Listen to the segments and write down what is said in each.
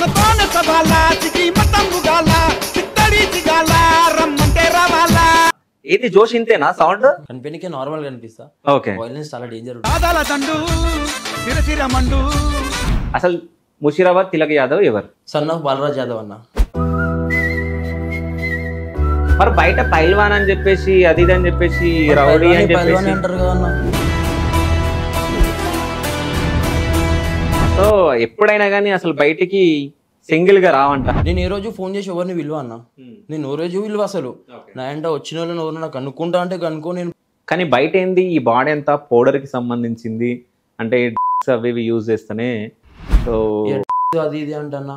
తోన సవాలా చికి మతంబుగాల చిత్తడి చిగాల రమ్మంటే రావాలా ఏంది జోష్ ఇంతేనా సౌండ్ కనిపెనికే నార్మల్ గా అనిపిస్తా ఓకే వైలెన్స్ చాలా డేంజర్ పాదాల దండు సిరసిర మండు అసలు ముషీరాబాద్ తిలక్ యాదవ్ ఎవరు సన్ ఆఫ్ బాలరాజ్ యాదవ్ అన్న మరి బయట పైల్వాన్ అని చెప్పేసి అది ఇది అని చెప్పేసి రౌడీ అని పైల్వాన్ చెప్పేసి అంటారు కదా అన్న సో ఎప్పుడైనా కానీ అసలు బయటికి సింగిల్ గా రావంట నేను ఏ రోజు ఫోన్ చేసి ఎవరిని విలువ అన్న నేను ఓ రోజు విలువ అసలు నా ఎంట వచ్చిన వాళ్ళని ఎవరు నాకు కనుక్కుంటా అంటే కనుక్కో నేను కానీ బయట ఏంది ఈ బాడీ అంతా పౌడర్ కి సంబంధించింది అంటే drugs అవి ఇవి యూజ్ చేస్తేనే సో అది ఇది అంటన్నా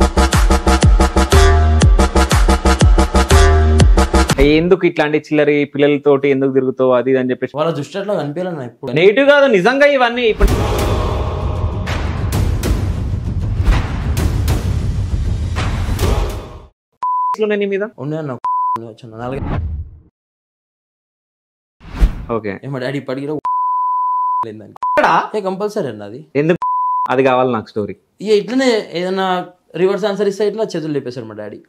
ఎందుకు ఇట్లాంటి చిల్లరి పిల్లలతోటి ఎందుకు తిరుగుతావు అది ఇది అని చెప్పేసి వాళ్ళ దృష్టి అట్లా కనిపించాలన్న ఇప్పుడు నెగిటివ్ కాదు నిజంగా ఇవన్నీ ఇప్పుడు ఉన్నాయి నీ మీద ఉండే అన్న వచ్చిన నాలుగే ఓకే ఏ మా డాడీ ఇప్పటికి లేదని ఏ కంపల్సరీ అన్న అది ఎందుకు అది కావాలి నాకు స్టోరీ ఇక ఇట్లనే ఏదైనా రివర్స్ ఆన్సర్ ఇస్తే ఇట్లా చేతులు లేపేశారు మా daddy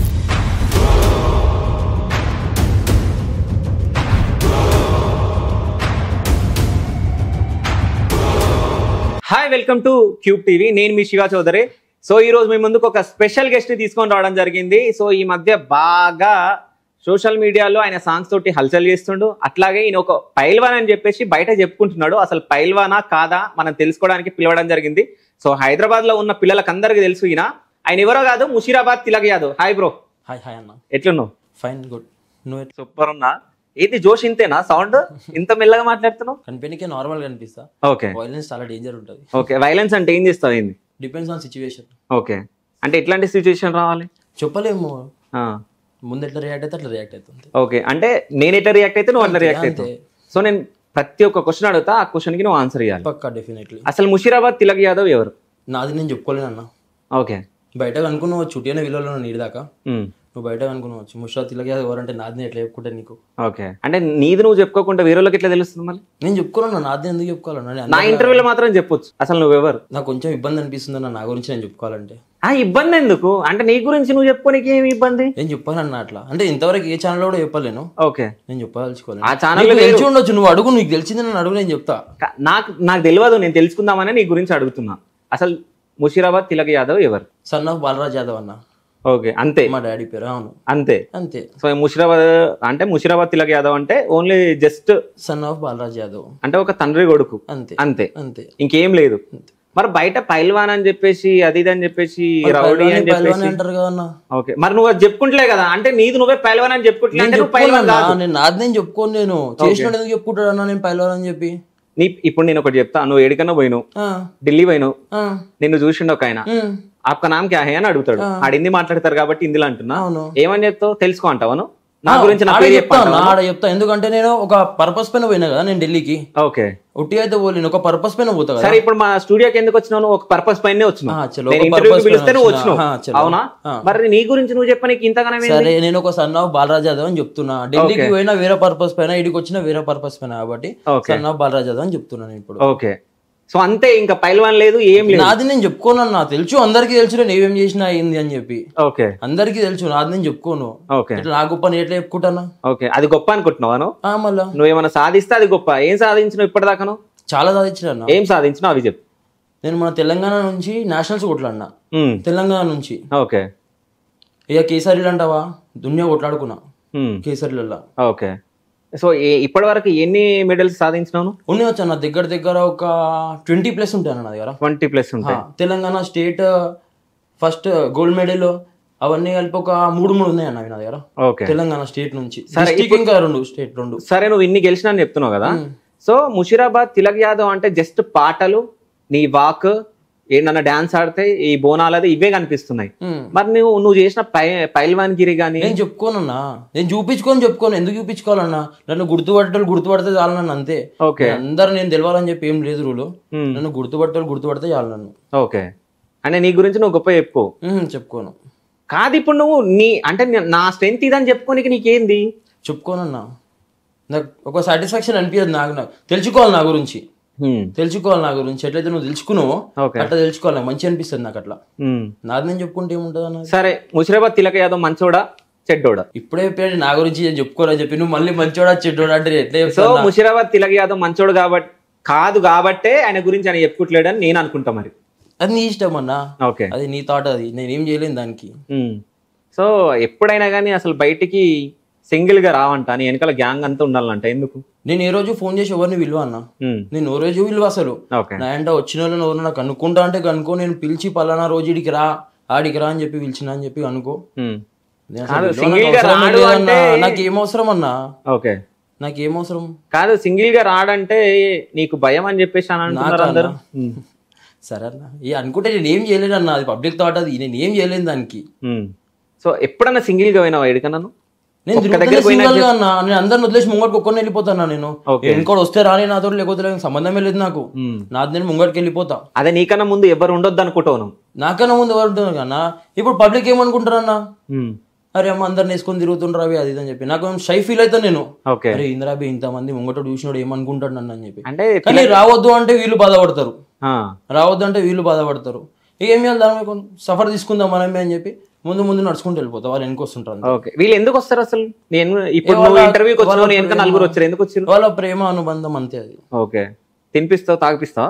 hi welcome to Cube TV నేను మీ శివా చౌదరి సో ఈ రోజు మీ ముందుకు ఒక స్పెషల్ గెస్ట్ ని తీసుకొని రావడం జరిగింది సో ఈ మధ్య బాగా సోషల్ మీడియాలో ఆయన సాంగ్స్ తోటి హల్చల్ చేస్తుండు అట్లాగే ఈయన ఒక పైల్వాన్ అని చెప్పేసి బయట చెప్పుకుంటున్నాడు అసలు పైల్వానా కాదా మనం తెలుసుకోవడానికి పిలవడం జరిగింది సో హైదరాబాద్ లో ఉన్న పిల్లలకు అందరికీ తెలుసు ఈయన ఆయన ఎవరో కాదు Musheerabad Tilak Yadav hi bro hi hi అన్న ఎట్లున్నావు ఫైన్ గుడ్ నువ్వు ఎట్లా సూపర్ ఉన్నా ఏంది జోష్ ఇంతేనా సౌండ్ ఇంత మెల్లగా మాట్లాడుతున్నావు కనిపెనికే నార్మల్ గా అనిపిస్తా ఓకే వైలెన్స్ చాలా డేంజర్ ఉంటుంది ఓకే వైలెన్స్ అంటే ఏం చేస్తావు ఏంది డిపెండ్స్ ఆన్ సిచ్యువేషన్ ఓకే అంటే ఎట్లాంటి సిచ్యువేషన్ రావాలి చెప్పలేము ఆ, ముందు ఎట్లా రియాక్ట్ అయితే అట్లా రియాక్ట్ అవుతుంది ఓకే అంటే నేను ఎట్లా రియాక్ట్ అయితే నువ్వు అట్లా అంతే, రియాక్ట్ అంతే. అవుతావు సో నేను ప్రతి ఒక్క క్వశ్చన్ అడుగుతా ఆ క్వశ్చన్ కి నువ్వు ఆన్సర్ ఇవ్వాలి పక్కా డెఫినెట్లీ అసలు ముషీరాబాద్ తిలక్ యాదవ్ ఎవరు నాది నేను చెప్పుకోలేను అన్న ఓకే బయట కనుక్కున్నావు చుట్టి అనే విలువలో నీడి దాకా ఉమ్, నువ్వు బయట కనుక్కున్నావచ్చు ముషా తిలగ ఎవరంటే నాది నేను ఎట్లా చెప్పుకుంటా నీకు ఓకే అంటే నీది నువ్వు చెప్పుకోకుండా వేరే వాళ్ళకి ఎట్లా తెలుస్తుంది మళ్ళీ నేను చెప్పుకోను నాది ఎందుకు చెప్పుకోవాలన్నా నేను నా అందరిలా- ఇంటర్వ్యూలో మాత్రం చెప్పొచ్చు అసలు నువ్వెవరు నాకు కొంచెం ఇబ్బంది అనిపిస్తుంది అన్న నా గురించి నేను చెప్పుకోవాలంటే ఆ ఇబ్బంది ఎందుకు అంటే నీ గురించి నువ్వు చెప్పుకోనికి ఏమి ఇబ్బంది నేను చెప్పానన్న అట్లా అంటే ఇంతవరకు ఏ ఛానల్ కూడా చెప్పలేను ఓకే నేను చెప్పదలుచుకోలేను ఆ ఛానల్ నీకు తెలిసి ఉండొచ్చు నువ్వు అడుగు నీకు తెలిసింది నన్ను అడుగు నేను చెప్తా కా- నాకు నాకు తెలియదు నేను తెలుసుకుందామని నీ గురించి అడుగుతున్నా అసలు ముషీరాబాద్ తిలక్ యాదవ్ ఎవరు సన్ ఆఫ్ బాలరాజ్ యాదవ్ అన్న ఓకే అంతే మా డాడీ పేరు అవును అంతే అంతే సో ఈ ముషీరాబాద్ అంటే ముషీరాబాద్ తిలక్ యాదవ్ అంటే only just son of Balraj Yadav అంటే ఒక తండ్రి కొడుకు అంతే అంతే అంతే ఇంకేం లేదు మరి బయట పైల్వాన్ అని చెప్పేసి అది ఇది అని చెప్పేసి రౌడీ అని పైల్వాన్ చెప్పేసి అంటారు కదా అన్న ఓకే మరి నువ్వు అది చెప్పుకుంటలే కదా అంటే నీది నువ్వే పైల్వాన్ అని చెప్పుకుంటలే నేను అంటే నువ్వు పైల్వాన్ చెప్పుకోను కాదు అన్న, నేను నాది నేను చెప్పుకోను నేను చేసిన ఎందుకు చెప్పుకుంటాడు అన్న నేను పైల్వాన్ అని చెప్పి నీ ఇప్పుడు నేను ఒకటి చెప్తా నువ్వు ఎడికన్నా పోయినావు ఆ, ఢిల్లీ పోయినావు ఆ, నిన్ను చూసిండు ఒక ఆయన ఉమ్, ఆప్కా నామ్ క్యా హే అని అడుగుతాడు ఆడు హిందీ మాట్లాడతారు కాబట్టి హిందీలో అంటున్నా అవును ఏమని చెప్తావు తెలుసుకో అంటావా నువ్వు? నా గురించి నా ఆడ పేరు చెప్తా చెప్పంటావా అన్న, ఆడ చెప్తా ఎందుకంటే నేను ఒక పర్పస్ పైన పోయినా కదా నేను ఢిల్లీకి ఓకే ఉట్టి అయితే పోలేను ఒక పర్పస్ పైన పోతా కదా సరే ఇప్పుడు మా స్టూడియోకి ఎందుకు వచ్చినావు నువ్వు ఒక పర్పస్ పైనే వచ్చినావు ఆ, చలో, నేను ఒక ఇంటర్వ్యూకి purpose పిలిస్తే పైన నువ్వు వచ్చినా. వచ్చినావు ఆ, చలో. అవునా ఆ. మరి నీ గురించి నువ్వు చెప్పనీకి ఇంతగానే సరే నేను ఒక సన్ ఆఫ్ బాలరాజ్ యాదవ్ అని చెప్తున్నా ఢిల్లీకి పోయినా వేరే పర్పస్ పైన ఇడికి వచ్చిన వేరే పర్పస్ పైన కాబట్టి Okay. Son of Balraj Yadav అని చెప్తున్నాను ఇప్పుడు ఓకే సో అంతే ఇంకా పైల్వాన్ లేదు ఏం లేదు నాది నేను చెప్పుకోనన్నా తెలుసు అందరికీ తెలుసు నేను ఏమేం చేసినా అయింది అని చెప్పి ఓకే అందరికీ తెలుసు నాది నేను చెప్పుకోను ఓకే ఇట్లా నా గొప్ప నేను ఎట్లా చెప్పుకుంటానా ఓకే అది గొప్ప అనుకుంటున్నావా నువ్వు ఆ, మళ్ళా నువ్వేమైనా సాధిస్తే అది గొప్ప ఏం సాధించినావు ఇప్పటిదాకాను చాలా సాధించిన అన్న ఏం సాధించినావు అవి చెప్పు నేను మన తెలంగాణ నుంచి నేషనల్స్ కొట్లాడినా ఉమ్, తెలంగాణ నుంచి ఓకే ఇక కేసరీలు అంటావా దునియా కొట్లాడుకున్నా ఉమ్, కేసరీలలో ఓకే సో ఇప్పటి వరకు ఎన్ని మెడల్స్ సాధించినావు ఉన్నాయి వచ్చా నా దగ్గర దగ్గర ఒక ట్వంటీ ప్లస్ ఉంటాయి అన్న నా దగ్గర ట్వంటీ ప్లస్ ఉంటాయి ఆ, Telangana state first gold medal అవన్నీ కలిపి ఒక మూడు మూడు ఉన్నాయి అన్న అవి నా దగ్గర ఓకే తెలంగాణ స్టేట్ నుంచి డిస్ట్రిక్ట్ ఇంకా రెండు స్టేట్ రెండు సరే నువ్వు ఇన్ని గెలిచినా అని చెప్తున్నావు కదా సో ముషిరాబాద్ తిలక్ యాదవ్ అంటే జస్ట్ పాటలు నీ వాక్ ఏంటన్నా డాన్స్ ఆడితే ఈ బోనాలది ఇవే కనిపిస్తున్నాయి ఉమ్. మరి నువ్వు నువ్వు చేసిన పై పైల్వాన్ గిరి గానీ నేను చెప్పుకోనన్నా నేను చూపించుకొని చెప్పుకోను ఎందుకు చూపించుకోవాలన్నా నన్ను గుర్తుపట్టలు గుర్తుపడితే చాలు నన్ను అంతే ఓకే అందరు నేను తెలవాలని చెప్పి ఏం లేదు రూలు ఉమ్. నన్ను గుర్తుపట్టలు గుర్తుపడితే చాలు నన్ను ఓకే అంటే నీ గురించి నువ్వు గొప్ప చెప్పుకో ఉమ్, చెప్పుకోను కాదు ఇప్పుడు నువ్వు నీ అంటే నే- నా స్ట్రెంత్ ఇదని చెప్పుకోనికి నీకేంది చెప్పుకోనన్నా నాకు ఒక సాటిస్ఫాక్షన్ అనిపించదు నాకు నాకు తెలుసుకోవాలి నా గురించి హ్మ్. తెలుసుకోవాలి నా గురించి ఎట్లయితే నువ్వు తెలుసుకున్నావో ఓకే అట్లా తెలుసుకోవాలి నాకు మంచి అనిపిస్తుంది నాకు అట్లా హ్మ్. నాది నేను చెప్పుకుంటే ఏముంటుంది అన్నది సరే ముషిరాబాద్ తిలక యాదవ్ మంచోడా చెడ్డోడా ఇప్పుడే చెప్పాడు నా గురించి నేను చెప్పుకోవాలని చెప్పి నువ్వు మళ్ళీ మంచోడా చెడ్డోడా అంటే ఎట్లా సో చెప్తావు అన్న? ముషిరాబాద్ తిలక యాదవ్ మంచోడు కాబట్టి కాదు కాబట్టే ఆయన గురించి ఆయన చెప్పుకోవట్లేడని నేను అనుకుంటా మరి అది నీ ఇష్టం అన్నా ఓకే అది నీ థాట్ అది నేనేం చేయలేను దానికి ఉమ్. సో ఎప్పుడైనా కానీ అసలు బయటికి సింగిల్ గా రావంట నీ వెనకాల గ్యాంగ్ అంతా ఉండాలంట ఎందుకు నేను ఏ రోజు ఫోన్ చేసి ఎవరిని విలువ అన్న ఉమ్. నేను ఓ రోజు విలువ అసలు ఓకే నా ఎంట వచ్చిన వాళ్ళని ఎవరు నాకు అనుకుంటా అంటే కనుకో నేను పిలిచి పలానా రోజు ఇడికి రా ఆడికి రా అని చెప్పి పిలిచిన అని చెప్పి అనుకో ఉమ్. నేను కాదు, అసలు విలువ single గా నాకు అవసరమే రాడు లేదన్నా. అంటే- నాకు ఏం అవసరం అన్నా ఓకే నాకు ఏం అవసరం కాదు సింగిల్ గా రాడంటే నీకు భయం అని చెప్పేసి అని అంటున్నారు నాకా అందరూ అన్న? సరే అన్న ఏ అనుకుంటే నేను ఏం చేయలేను అన్న అది పబ్లిక్ థాట్ అది నేను ఏం చేయలేను దానికి ఉమ్. సో ఎప్పుడన్నా సింగిల్ గా పోయినావా ఎడికన్నా నేను ఒక్క దగ్గర తిరుగుతూనే పోయినా single గా అన్నా నేను అందరిని వదిలేసి ముంగడికి ఒక్కరిని వెళ్ళిపోతాను నేను Okay. ఇంకోటి వస్తే రాని నాతో లేకపోతే లేదు, సంబంధమే లేదు నాకు ఉమ్. నాది నేను ముంగడికి వెళ్ళిపోతా అదే నీకన్నా ముందు ఎవరు ఉండొద్దు అనుకుంటావు నువ్వు నాకన్నా ముందు ఎవరు ఉంటారు కన్నా ఇప్పుడు పబ్లిక్ ఏమనుకుంటారన్నా ఉమ్. అరే అమ్మ అందరిని వేసుకొని తిరుగుతుండ్రు అవి అది ఇది అని చెప్పి నాకు షై ఫీల్ అవుతాను నేను ఓకే అరే ఇంద్రాబి ఇంతమంది ముంగట చూసినోడు ఏమనుకుంటాడు నన్ను అని చెప్పి అంటే కానీ రావద్దు అంటే వీళ్ళు బాధపడతారు ఆ, రావద్దు అంటే వీళ్ళు బాధపడతారు ఇక ఏం చేయాలి దాని మీద సఫర్ తీసుకుందాం మనమే అని చెప్పి ముందు ముందు నడుచుకుంటూ వెళ్ళిపోతా వాళ్ళు వెనక వస్తుంటారు అంతే. ఓకే వీళ్ళు ఎందుకు వస్తారు అసలు నేను ఇప్పుడు వాళ్ళ- నువ్వు ఇంటర్వ్యూకి వచ్చినావు వాళ్ళ నీ వెనక నలుగురు వచ్చారు ఎందుకు వచ్చారు వాళ్ళ ప్రేమ అనుబంధం అంతే అది ఓకే తినిపిస్తావు తాగిపిస్తావా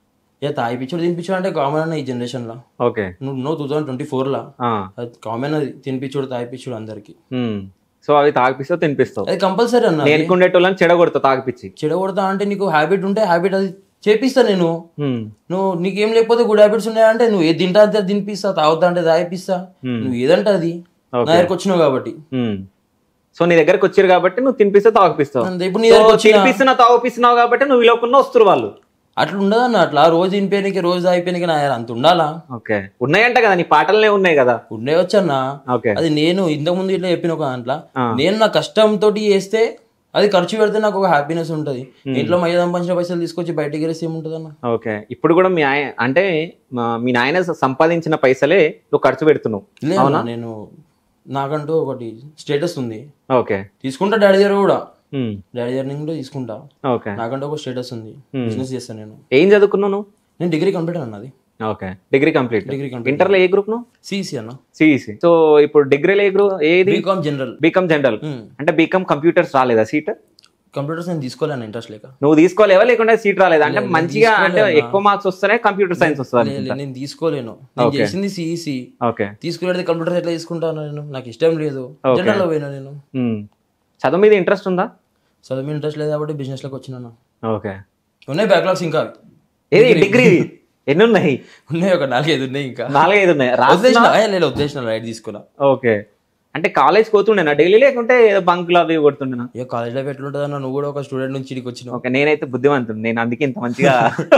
ఏ తాగిపించుడు తినిపించుడు అంటే కామన్ అన్న ఈ జనరేషన్ లో ఓకే నువ్వు నో టూ థౌసండ్ ట్వంటీ ఫోర్ లా ఆ, అది కామన్ అది తినిపించుడు తాగిపించుడు అందరికి ఉమ్. సో అవి తాగిపిస్తావు తినిపిస్తావు అది కంపల్సరీ అన్న నేను కుండేటోళ్ళని చెడగొడతావు తాగిపిచ్చి చెడగొడతా అంటే నీకు హ్యాబిట్ ఉంటే హ్యాబిట్ అది చేపిస్తా నేను ఉమ్. నువ్వు నీకేం లేకపోతే గుడ్ హ్యాబిట్స్ ఉన్నాయంటే నువ్వు ఏది తింటా అంతే అది తినిపిస్తా తాగుతా అంటే తాగిపిస్తా నువ్వు ఏదంటే అది నా Okay. దగ్గరకు వచ్చినావు కాబట్టి ఉమ్. సో నీ దగ్గరకు వచ్చారు కాబట్టి నువ్వు తినిపిస్తే తాగిపిస్తావు అంతే. ఇప్పుడు నీ సో దగ్గరకు వచ్చిన తినిపిస్తున్నా తాగిపిస్తున్నావు కాబట్టి నువ్వు ఇలాకున్నా వస్తారు వాళ్ళు అట్లా ఉండదన్న అట్లా రోజు తినిపోయినకి రోజు అయిపోయినకి నా అంత ఉండాలా ఓకే ఉన్నాయంట కదా నీ పాటలనే ఉన్నాయి కదా ఉండే వచ్చన్నా ఓకే అది నేను ఇంతకు ముందు ఇట్లా చెప్పిన ఒక దాంట్లో ఆ. నేను నా కష్టంతో చేస్తే అది ఖర్చు పెడితే నాకు ఒక హ్యాపీనెస్ ఉంటది ఇంట్లో మయ్య సంపాదించిన పైసలు తీసుకొచ్చి బయటకి వెళ్ళేసి ఏముంటది అన్న ఓకే ఇప్పుడు కూడా మీ ఆయన అంటే మా- మీ నాయన సంపాదించిన పైసలే నువ్వు ఖర్చు పెడుతున్నావు లేదు నేను నాకంటూ ఒకటి స్టేటస్ ఉంది ఓకే తీసుకుంటా డాడీ దగ్గర కూడా ఉమ్. డాడీ దగ్గర నుంచి కూడా తీసుకుంటా ఓకే నాకంటూ ఒక స్టేటస్ ఉంది బిజినెస్ చేస్తాను నేను ఏం చదువుకున్నావు నువ్వు నేను డిగ్రీ కంప్లీట్ అన్నది okay degree complete degree complete ఇంటర్లో ఏ గ్రూప్ నువ్వు సిఈసి అన్న సిఈసి సో ఇప్పుడు డిగ్రీలో ఏ గ్రూప్ ఏది బీకామ్ జనరల్ బీకామ్ జనరల్ అంటే బీకామ్ కంప్యూటర్స్ రాలేదా సీట్ కంప్యూటర్స్ నేను తీసుకోలేను ఇంట్రెస్ట్ లేక నువ్వు తీసుకోలేవా లేకుంటే సీట్ రాలేదా అంటే మంచిగా అంటే ఎక్కువ మార్క్స్ వస్తేనే కంప్యూటర్ సైన్స్ వస్తుంది లే- లే, నేను తీసుకోలేను నేను చేసింది సిఈసి ఓకే తీసుకునేది కంప్యూటర్ ఎట్లా తీసుకుంటాను నేను నాకు ఇష్టం లేదు జనరల్ లో పోయినా నేను ఉమ్. చదువు మీద ఇంట్రెస్ట్ ఉందా చదువు మీద ఇంట్రెస్ట్ లేదు కాబట్టి బిజినెస్ లోకి వచ్చినా ఓకే ఉన్నాయి బ్యాక్లాగ్స్ ఇంకా ఏది డిగ్రీ ఎన్ని ఉన్నాయి ఉన్నాయి ఒక నాలుగైదు ఉన్నాయి ఇంకా నాలుగైదు ఉన్నాయి రా ఉద్దేశం లేదు ఉద్దేశం రైట్ తీసుకున్నా ఓకే అంటే కాలేజ్ పోతుండేనా డైలీ లేకుంటే ఏదో బంకులు అవి కొడుతుండేనా ఇక కాలేజ్ లైఫ్ ఎట్లుంటుంది అన్న నువ్వు కూడా ఒక స్టూడెంట్ నుంచి ఇడికి వచ్చినావు ఓకే నేనైతే బుద్ధిమంతుడు నేను అందుకే ఇంత మంచిగా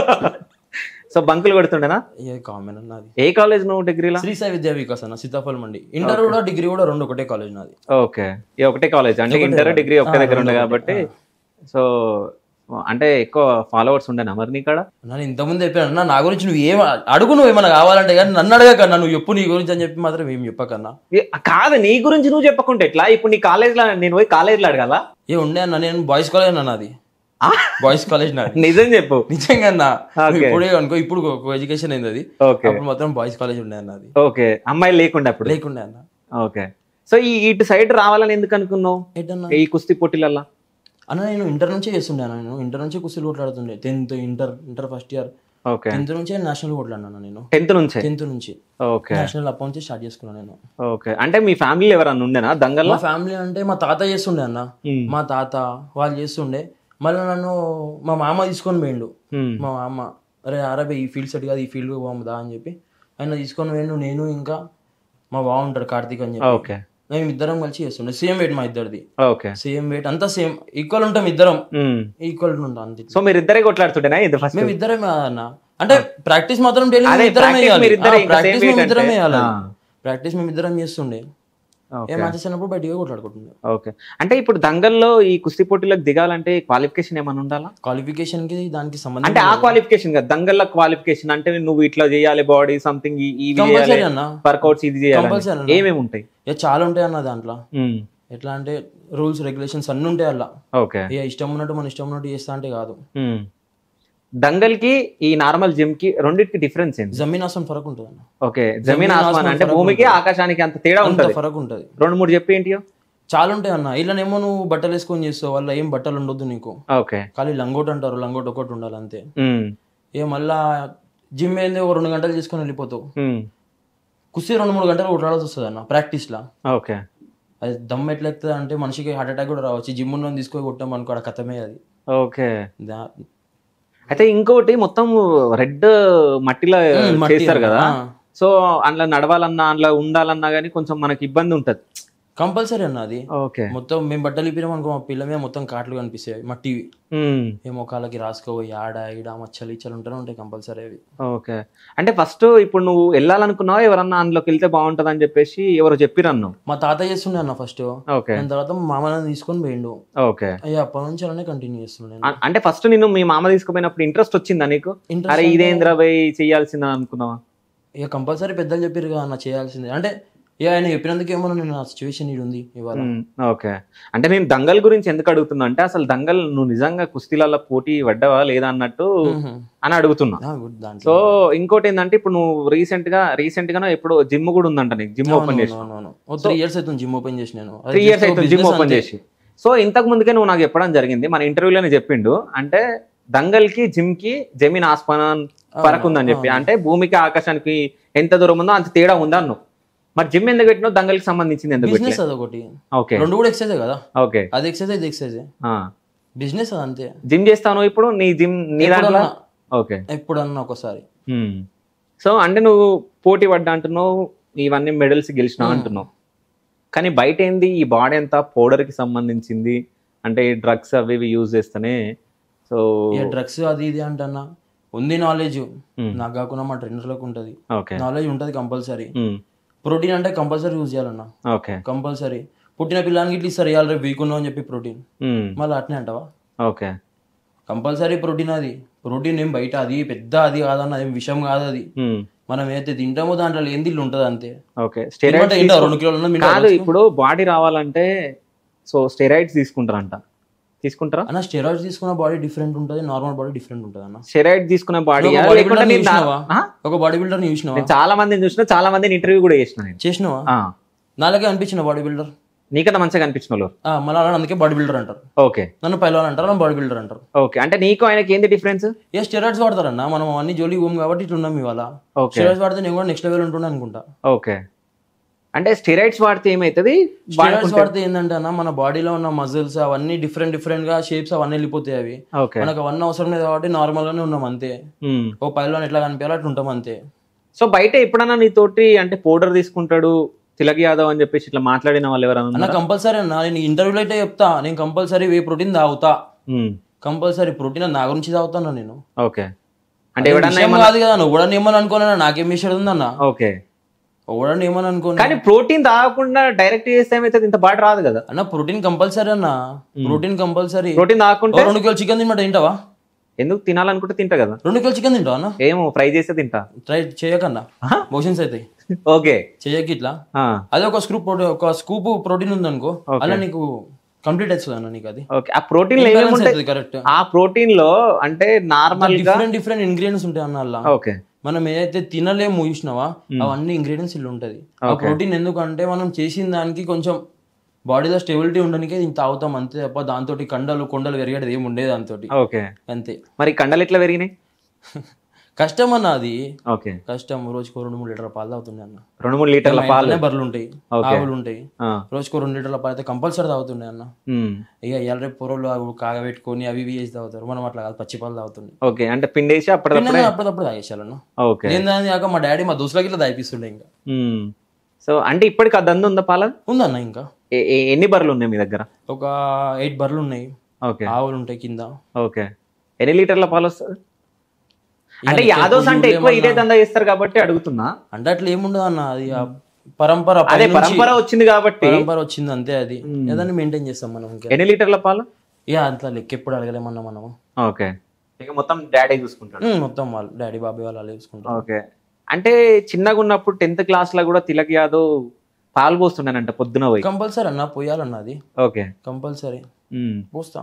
సో బంకులు కొడుతుండేనా ఇక కామన్ అన్నది ఏ కాలేజ్ నువ్వు డిగ్రీలా శ్రీ సాయి విద్యా వికాస్ అన్న సీతాఫలం మండి ఇంటర్ కూడా డిగ్రీ కూడా రెండు ఒకటే కాలేజ్ నాది ఓకే ఈ ఒకటే కాలేజ్ అంటే ఇంటర్ డిగ్రీ ఒకే దగ్గర ఉండే కాబట్టి సో అంటే ఎక్కువ ఫాలోవర్స్ ఉండేనా మరి నీ కాడ నన్ను ఇంతకుముందు చెప్పాను అన్న నా గురించి నువ్వు ఏం అడుగు నువ్వు ఏమైనా కావాలంటే కానీ నన్ను అడగకన్నా నువ్వు చెప్పు నీ గురించి అని చెప్పి మాత్రం ఏం చెప్పకన్నా ఏ- కాదు నీ గురించి నువ్వు చెప్పకుంటే ఎట్లా ఇప్పుడు నీ కాలేజ్లో నేను పోయి కాలేజ్లో అడగాల ఏ ఉండే అన్న నేను బాయ్స్ కాలేజ్ అన్న నాది బాయ్స్ కాలేజ్ నాది నిజం చెప్పు నిజంగా అన్న Okay. ఇప్పుడే అనుకో ఇప్పుడు ఎడ్యుకేషన్ అయింది అది ఓకే అప్పుడు మాత్రం బాయ్స్ కాలేజ్ ఉండే అన్న అది ఓకే అమ్మాయిలు లేకుండా అప్పుడు లేకుండే అన్న ఓకే సో ఈ ఇటు సైడ్ రావాలని ఎందుకు అనుకున్నావు ఏంటన్నా ఈ కుస్తీ పోటీలల్లా అన్న నేను ఇంటర్ నుంచే చేస్తుండే అన్న నేను ఇంటర్ నుంచే కుస్తీలు కొట్లాడుతుండే tenth inter inter first year okay tenth నుంచే నేషనల్ కొట్లాడినా నేను టెన్త్ నుంచే టెన్త్ నుంచి ఓకే నేషనల్ అప్పటి నుంచి స్టార్ట్ చేసుకున్నాను నేను ఓకే అంటే మీ ఫ్యామిలీ ఎవరన్నా ఉండేనా దంగల్లో మా ఫ్యామిలీ అంటే మా తాత చేస్తుండే అన్న Hmm. మా తాత వాళ్ళు చేస్తుండే మళ్ళీ నన్ను మా మామ తీసుకొని పోయిండు Hmm. మా మామ అరే అరబే ఈ ఫీల్డ్ సెట్ కాదు ఈ ఫీల్డ్ పోముదా అని చెప్పి ఆయన తీసుకొని పోయిండు నేను ఇంకా మా బావ ఉంటాడు కార్తీక్ అని చెప్పి ఓకే మేము ఇద్దరం కలిసి చేస్తుండే సేమ్ వెయిట్ మా ఇద్దరిది ఓకే సేమ్ వెయిట్ అంతా సేమ్ ఈక్వల్ ఉంటాం ఇద్దరం మ్మ్. ఈక్వల్ ఉంటాం అంతే సో మీరు ఇద్దరే కొట్లాడుతుంటేనా ఇది ఫస్ట్ మేము ఇద్దరమే అన్న అంటే ప్రాక్టీస్ మాత్రం డైలీ అదే, ఇద్దరం practice వేయాలి మీరిద్దరే ఇంకా ప్రాక్టీస్ same మేము weight ఇద్దరం అంటే. వేయాలి ఆ. ప్రాక్టీస్ మేము ఇద్దరం చేస్తుండే ఓకే. ఏ మ్యాచెస్ అయినప్పుడు బయటికి కొట్లాడుకుంటుండే ఓకే అంటే ఇప్పుడు దంగల్లో ఈ కుస్తీ పోటీలకు దిగాలంటే క్వాలిఫికేషన్ ఏమైనా ఉండాలా క్వాలిఫికేషన్ కి దానికి సంబంధం అంటే ఆ క్వాలిఫికేషన్ కదా దంగల్లో క్వాలిఫికేషన్ అంటే నువ్వు ఇట్లా చేయాలి బాడీ సంథింగ్ ఇది చేయాలి కంపల్సరీ అన్న వర్కౌట్స్ ఇది చేయాలి Compulsory అన్న. ఏమేమి ఉంటాయి ఇక చాలా ఉంటాయి అన్న దాంట్లో మ్మ్. ఎట్లా అంటే రూల్స్ రెగ్యులేషన్స్ అన్ని ఉంటాయి అలా ఓకే ఇక ఇష్టం ఉన్నట్టు మన ఇష్టం ఉన్నట్టు చేస్తా అంటే కాదు మ్మ్. దంగల్ కి ఈ నార్మల్ జిమ్ కి రెండింటికి డిఫరెన్స్ ఏంటి జమీన్ ఆసన్ ఫరక్ ఉంటుంది అన్న ఓకే జమీన్ జమీన్ ఆస్మాన్ ఆస్మాన్ అంటే ఫరక్ భూమికి ఉంటుంది. ఆకాశానికి అంత తేడా అంత ఉంటది ఫరక్ ఉంటుంది రెండు మూడు చెప్పి ఏంటియో చాలా ఉంటాయి అన్న ఇలానేమో నువ్వు బట్టలు వేసుకొని చేస్తావు వాళ్ళ ఏం బట్టలు ఉండొద్దు నీకు ఓకే ఖాళీ లంగోట్ అంటారు లంగోట్ ఒకటి ఉండాలి అంతే ఉమ్, ఏ మళ్ళా జిమ్ ఏంది ఒక రెండు గంటలు చేసుకొని వెళ్ళిపోతావు ఉమ్, కుస్తీ రెండు మూడు గంటలు కొట్టాల్సి వస్తుంది అన్న ప్రాక్టీస్లో ఓకే అది దమ్ ఎట్లా ఎక్కుతుంది అంటే మనిషికి హార్ట్ అటాక్ కూడా రావచ్చు జిమ్ ఉన్న తీసుకొని కొట్టాం అనుకో ఆడ కథమే అది ఓకే దా- అయితే ఇంకోటి మొత్తం రెడ్ మట్టిలో ఉమ్, మట్టి చేస్తారు కదా ఆ. సో అందులో నడవాలన్నా అందులో ఉండాలన్నా కానీ కొంచెం మనకి ఇబ్బంది ఉంటది కంపల్సరీ అన్న అది ఓకే మొత్తం మేము బట్టలు ఇప్పినాం అనుకో మా పిల్ల మీద మొత్తం కాట్లు కనిపిస్తాయి మట్టివి ఉమ్, ఏ మొక్కలకి రాసుకోపోయి ఆడ ఈడ మచ్చలు ఇచ్చలు ఉంటూనే ఉంటాయి కంపల్సరీ అవి ఓకే అంటే ఫస్ట్ ఇప్పుడు నువ్వు వెళ్ళాలనుకున్నావా ఎవరన్నా అందులోకి వెళ్తే బాగుంటది అని చెప్పేసి ఎవరు చెప్పిరన్ను మా తాత చేస్తుండే అన్న ఫస్ట్ ఓకే దాని తర్వాత మా మామని తీసుకొని పోయిండు ఓకే అయ్యా అప్పటి నుంచి అలానే కంటిన్యూ చేస్తున్నాను నేను అ- అంటే ఫస్ట్ నిన్ను మీ మామ తీసుకుపోయినప్పుడు ఇంట్రెస్ట్ వచ్చిందా నీకు Interest అరే అంటే- ఇదేంద్రా పోయి చెయ్యాల్సిందా అనుకున్నావా ఇక కంపల్సరీ పెద్దలు చెప్పారు కదా అన్న చేయాల్సిందే అంటే ఇక ఆయన చెప్పినందుకేమో నేను ఆ సిచ్యువేషన్ ఇది ఉంది ఇవాళ ఉమ్, ఓకే అంటే నేను దంగల్ గురించి ఎందుకు అడుగుతున్నా అంటే అసలు దంగల్ నువ్వు నిజంగా కుస్తీలలో పోటీ పడ్డావా లేదా అన్నట్టు మ్మ్. అని అడుగుతున్నా ఆ, good దాంట్లో సో ఇంకోటి ఏంటంటే ఇప్పుడు నువ్వు రీసెంట్ గా రీసెంట్ గా ఎప్పుడు జిమ్ కూడా ఉందంట నీకు జిమ్ ఓపెన్ చేసి త్రీ ఇయర్స్ అవుతుంది జిమ్ ఓపెన్ చేసి నేను అది త్రీ ఇయర్స్ just అవుతుంది జిమ్ business ఓపెన్ అంతే. చేసి సో ఇంతకు ముందుకే నువ్వు నాకు చెప్పడం జరిగింది మన ఇంటర్వ్యూలోనే చెప్పిండు అంటే దంగల్ కి జిమ్ కి జమీన్ ఆస్మాన్ ఫరక్ ఉందని చెప్పి అంటే భూమికి ఆకాశానికి ఎంత దూరం ఉందో అంత తేడా ఉందా అన్నావు మరి జిమ్ ఎందుకు పెట్టినావు దంగల్కి సంబంధించింది ఎందుకు బిజినెస్ పెట్టలే అది ఒకటి ఓకే రెండు కూడా ఎక్సైజ్ కదా ఓకే అది ఎక్సైజ్ ఇది ఎక్సైజ్ బిజినెస్ అది అంతే జిమ్ చేస్తాను ఇప్పుడు నీ జిమ్ నీ దాంట్లో ఎప్పుడన్నా ఓకే ఎప్పుడన్నా ఒకసారి సో అంటే నువ్వు పోటీ పడ్డా అంటున్నావు ఇవన్నీ మెడల్స్ గెలిచినావు అంటున్నావు కానీ బయట ఏంది ఈ బాడీ అంతా powder కి సంబంధించింది అంటే డ్రగ్స్ అవి ఇవి యూజ్ చేస్తేనే సో ఇక డ్రగ్స్ అది ఇది అంటన్నా ఉంది నాలెడ్జ్ నాకు కాకుండా మా ట్రైనర్లకు ఉంటుంది ఓకే నాలెడ్జ్ ఉంటుంది కంపల్సరీ ప్రోటీన్ అంటే కంపల్సరీ యూజ్ చేయాలన్న ఓకే కంపల్సరీ పుట్టిన పిల్లానికి ఇట్లా ఇస్తారు ఇవాళ రేపు వీక్ ఉన్నావు అని చెప్పి ప్రోటీన్ మళ్ళీ అట్నే అంటావా ఓకే కంపల్సరీ ప్రోటీన్ అది ప్రోటీన్ ఏం బయట అది పెద్ద అది కాదన్న ఏం విషయం కాదు అది మనం ఏదైతే తింటామో దాంట్లో ఏంది ఇల్లు ఉంటుంది అంతే ఓకే తినమంటే స్టెరాయిడ్స్ తింటావా? రెండు కిలోలు అన్నం తింటావా? కాదు ఇప్పుడు బాడీ రావాలంటే సో స్టెరాయిడ్స్ తీసుకుంటారంట తీసుకుంటారా అన్న స్టెరాయిడ్స్ తీసుకున్న బాడీ డిఫరెంట్ ఉంటుంది నార్మల్ బాడీ డిఫరెంట్ ఉంటుంది అన్న స్టెరాయిడ్ తీసుకునే బాడీ ఒక బాడీ బిల్డర్ లేకుంటే చూసినావా ఒక బాడీ బిల్డర్ చూసినావా నేను చాలా మందిని చూసిన చాలా మందిని ఇంటర్వ్యూ కూడా చేసిన నేను చేసినావా ఆ. నాలుగే అనిపించిన బాడీ బిల్డర్ నీకన్నా మంచిగా కనిపించిన వాళ్ళు మళ్ళీ అలా అందుకే బాడీ బిల్డర్ అంటారు ఓకే నన్ను పైలవాన్ అంటారు నన్ను బాడీ బిల్డర్ అంటారు ఓకే అంటే నీకు ఆయనకి ఏంటి డిఫరెన్స్ ఏ స్టెరాయిడ్స్ వాడతారన్న మనం అన్ని జోలికి పోము కాబట్టి ఇట్లా ఉన్నాం ఇవాళ ఓకే స్టెరాయిడ్స్ వాడితే నేను కూడా నెక్స్ట్ లెవెల్ ఉంటున్నా అనుకుంటా ఓకే అంటే స్టెరాయిడ్స్ వాడితే ఏమవుతుంది స్టెరాయిడ్స్ వాడితే ఏంటంటే అన్న మన బాడీలో ఉన్న మజిల్స్ అవన్నీ డిఫరెంట్ డిఫరెంట్ గా షేప్స్ అవన్నీ వెళ్ళిపోతాయి అవి ఓకే మనకు అవన్నీ అవసరం లేదు కాబట్టి నార్మల్ గానే ఉన్నాం అంతే మ్మ్. ఓ పైలవాన్ ఎట్లా కనిపించాలో అట్లా ఉంటాం అంతే సో బయట ఎప్పుడన్నా నీతోటి అంటే పౌడర్ తీసుకుంటాడు తిలక్ యాదవ్ అని చెప్పేసి ఇట్లా మాట్లాడిన వాళ్ళు ఎవరైనా అన్న ఉన్నారా? కంపల్సరీ అన్న నేను ఇంటర్వ్యూలో అయితే చెప్తా నేను కంపల్సరీ వే ప్రోటీన్ తాగుతా మ్మ్. కంపల్సరీ ప్రోటీన్ నా గురించి తాగుతాను నేను ఓకే అంటే ఎవడన్నా విషయం ఏమన్నా కాదు కదా నువ్వు కూడా ఏమని అనుకోనా నాకేం విషయం ఉందన్న ఓకే ఎవడని ఏమని అనుకోను కానీ ప్రోటీన్ తాగకుండా డైరెక్ట్ చేస్తే ఏమైతుంది ఇంత బాట రాదు కదా అన్న ప్రోటీన్ కంపల్సరీ అన్న ప్రోటీన్ కంపల్సరీ ప్రోటీన్ తాగకుంటే రెండు కిలో చికెన్ తినమాట తింటావా ఎందుకు తినాలనుకుంటే తింటా కదా రెండు కిలో చికెన్ తింటావా అన్న ఏమో ఫ్రై చేస్తే తింటా ట్రై చేయకన్నా మోషన్స్ అవుతాయి ఓకే చేయకి ఇట్లా ఆ, అదే ఒక స్కూప్ ఒక స్కూప్ ప్రోటీన్ ఉందనుకో అలా నీకు కంప్లీట్ అవుతుంది అన్న నీకు అది ఓకే ఆ ప్రోటీన్ లో ఏమేమి ఉంటాయి కరెక్ట్ ఆ ప్రోటీన్ లో అంటే నార్మల్ గా డిఫరెంట్ డిఫరెంట్ ఇంగ్రీడియంట్స్ ఉంటాయి అన్న అలా ఓకే మనం ఏదైతే తినలేము చూసినావా అవన్నీ ఇంగ్రీడియంట్స్ ఇల్లు ఉంటది ఆ ప్రోటీన్ ఎందుకంటే మనం చేసిన దానికి కొంచెం బాడీలో స్టెబిలిటీ ఉండడానికి ఇది తాగుతాం అంతే తప్ప దాంతో కండలు కొండలు పెరిగేది ఏమి ఉండేది దాంతో ఓకే అంతే మరి కండలు ఎట్లా పెరిగినాయి కష్టం అన్న అది ఓకే కష్టం రోజుకో రెండు మూడు లీటర్ పాలు తాగుతుండే అన్న రెండు మూడు లీటర్ల మా పాలు ఇంట్లోనే బర్రెలు ఉంటాయి ఆవులు ఉంటాయి ఆ, రోజుకో రెండు లీటర్ల పాలు అయితే కంపల్సరీ తాగుతుండే అన్న ఉమ్, ఇక ఇవాళ రేపు పొరలు అవి కాగబెట్టుకొని అవి ఇవి వేసి తాగుతారు మనం అట్లా కాదు పచ్చి పాలు తాగుతుండే ఓకే అంటే పిండేసి అప్పటికప్పుడు పిల్లలు అప్పుడప్పుడు తాగేసాలన్న ఓకే నేను దాని కాక మా డాడీ మా దోస్తులకి ఇట్లా తాగిపిస్తుండే ఇంకా ఉమ్. సో అంటే ఇప్పటికి ఆ దంద ఉందా పాల ఉందన్న ఇంకా ఏ- ఏ- ఎన్ని బర్రెలు ఉన్నాయి మీ దగ్గర ఒక ఎయిట్ బర్రెలు ఉన్నాయి ఓకే ఆవులు ఉంటాయి కింద ఓకే ఎన్ని లీటర్ల పాలు వస్తుంది అంటే యాదవ్స్ అంటే ఎక్కువ ఇదే దందా చేస్తారు కాబట్టి అడుగుతున్నా అంటే అట్లా ఏముండదు అన్న అది ఆ పరంపర అదే పైనుంచి పరంపర వచ్చింది కాబట్టి పరంపర వచ్చింది అంతే అది ఏదైనా మెయింటైన్ చేస్తాం మనం ఇంకా ఎన్ని లీటర్ల పాలు ఇక అంత లెక్క ఎప్పుడు అడగలేమన్నా మనము ఓకే ఇక మొత్తం డాడీ చూసుకుంటాడు ఉమ్, మొత్తం వాళ్ళు డాడీ బాబాయ్ వాళ్ళు అలా చూసుకుంటాం ఓకే అంటే చిన్నగా ఉన్నప్పుడు టెన్త్ క్లాస్ లో కూడా తిలక్ యాదవ్ పాలు పోస్తున్నానంట పొద్దున పోయి కంపల్సరీ అన్న పోయాలన్న అది ఓకే కంపల్సరీ ఉమ్. పోస్తా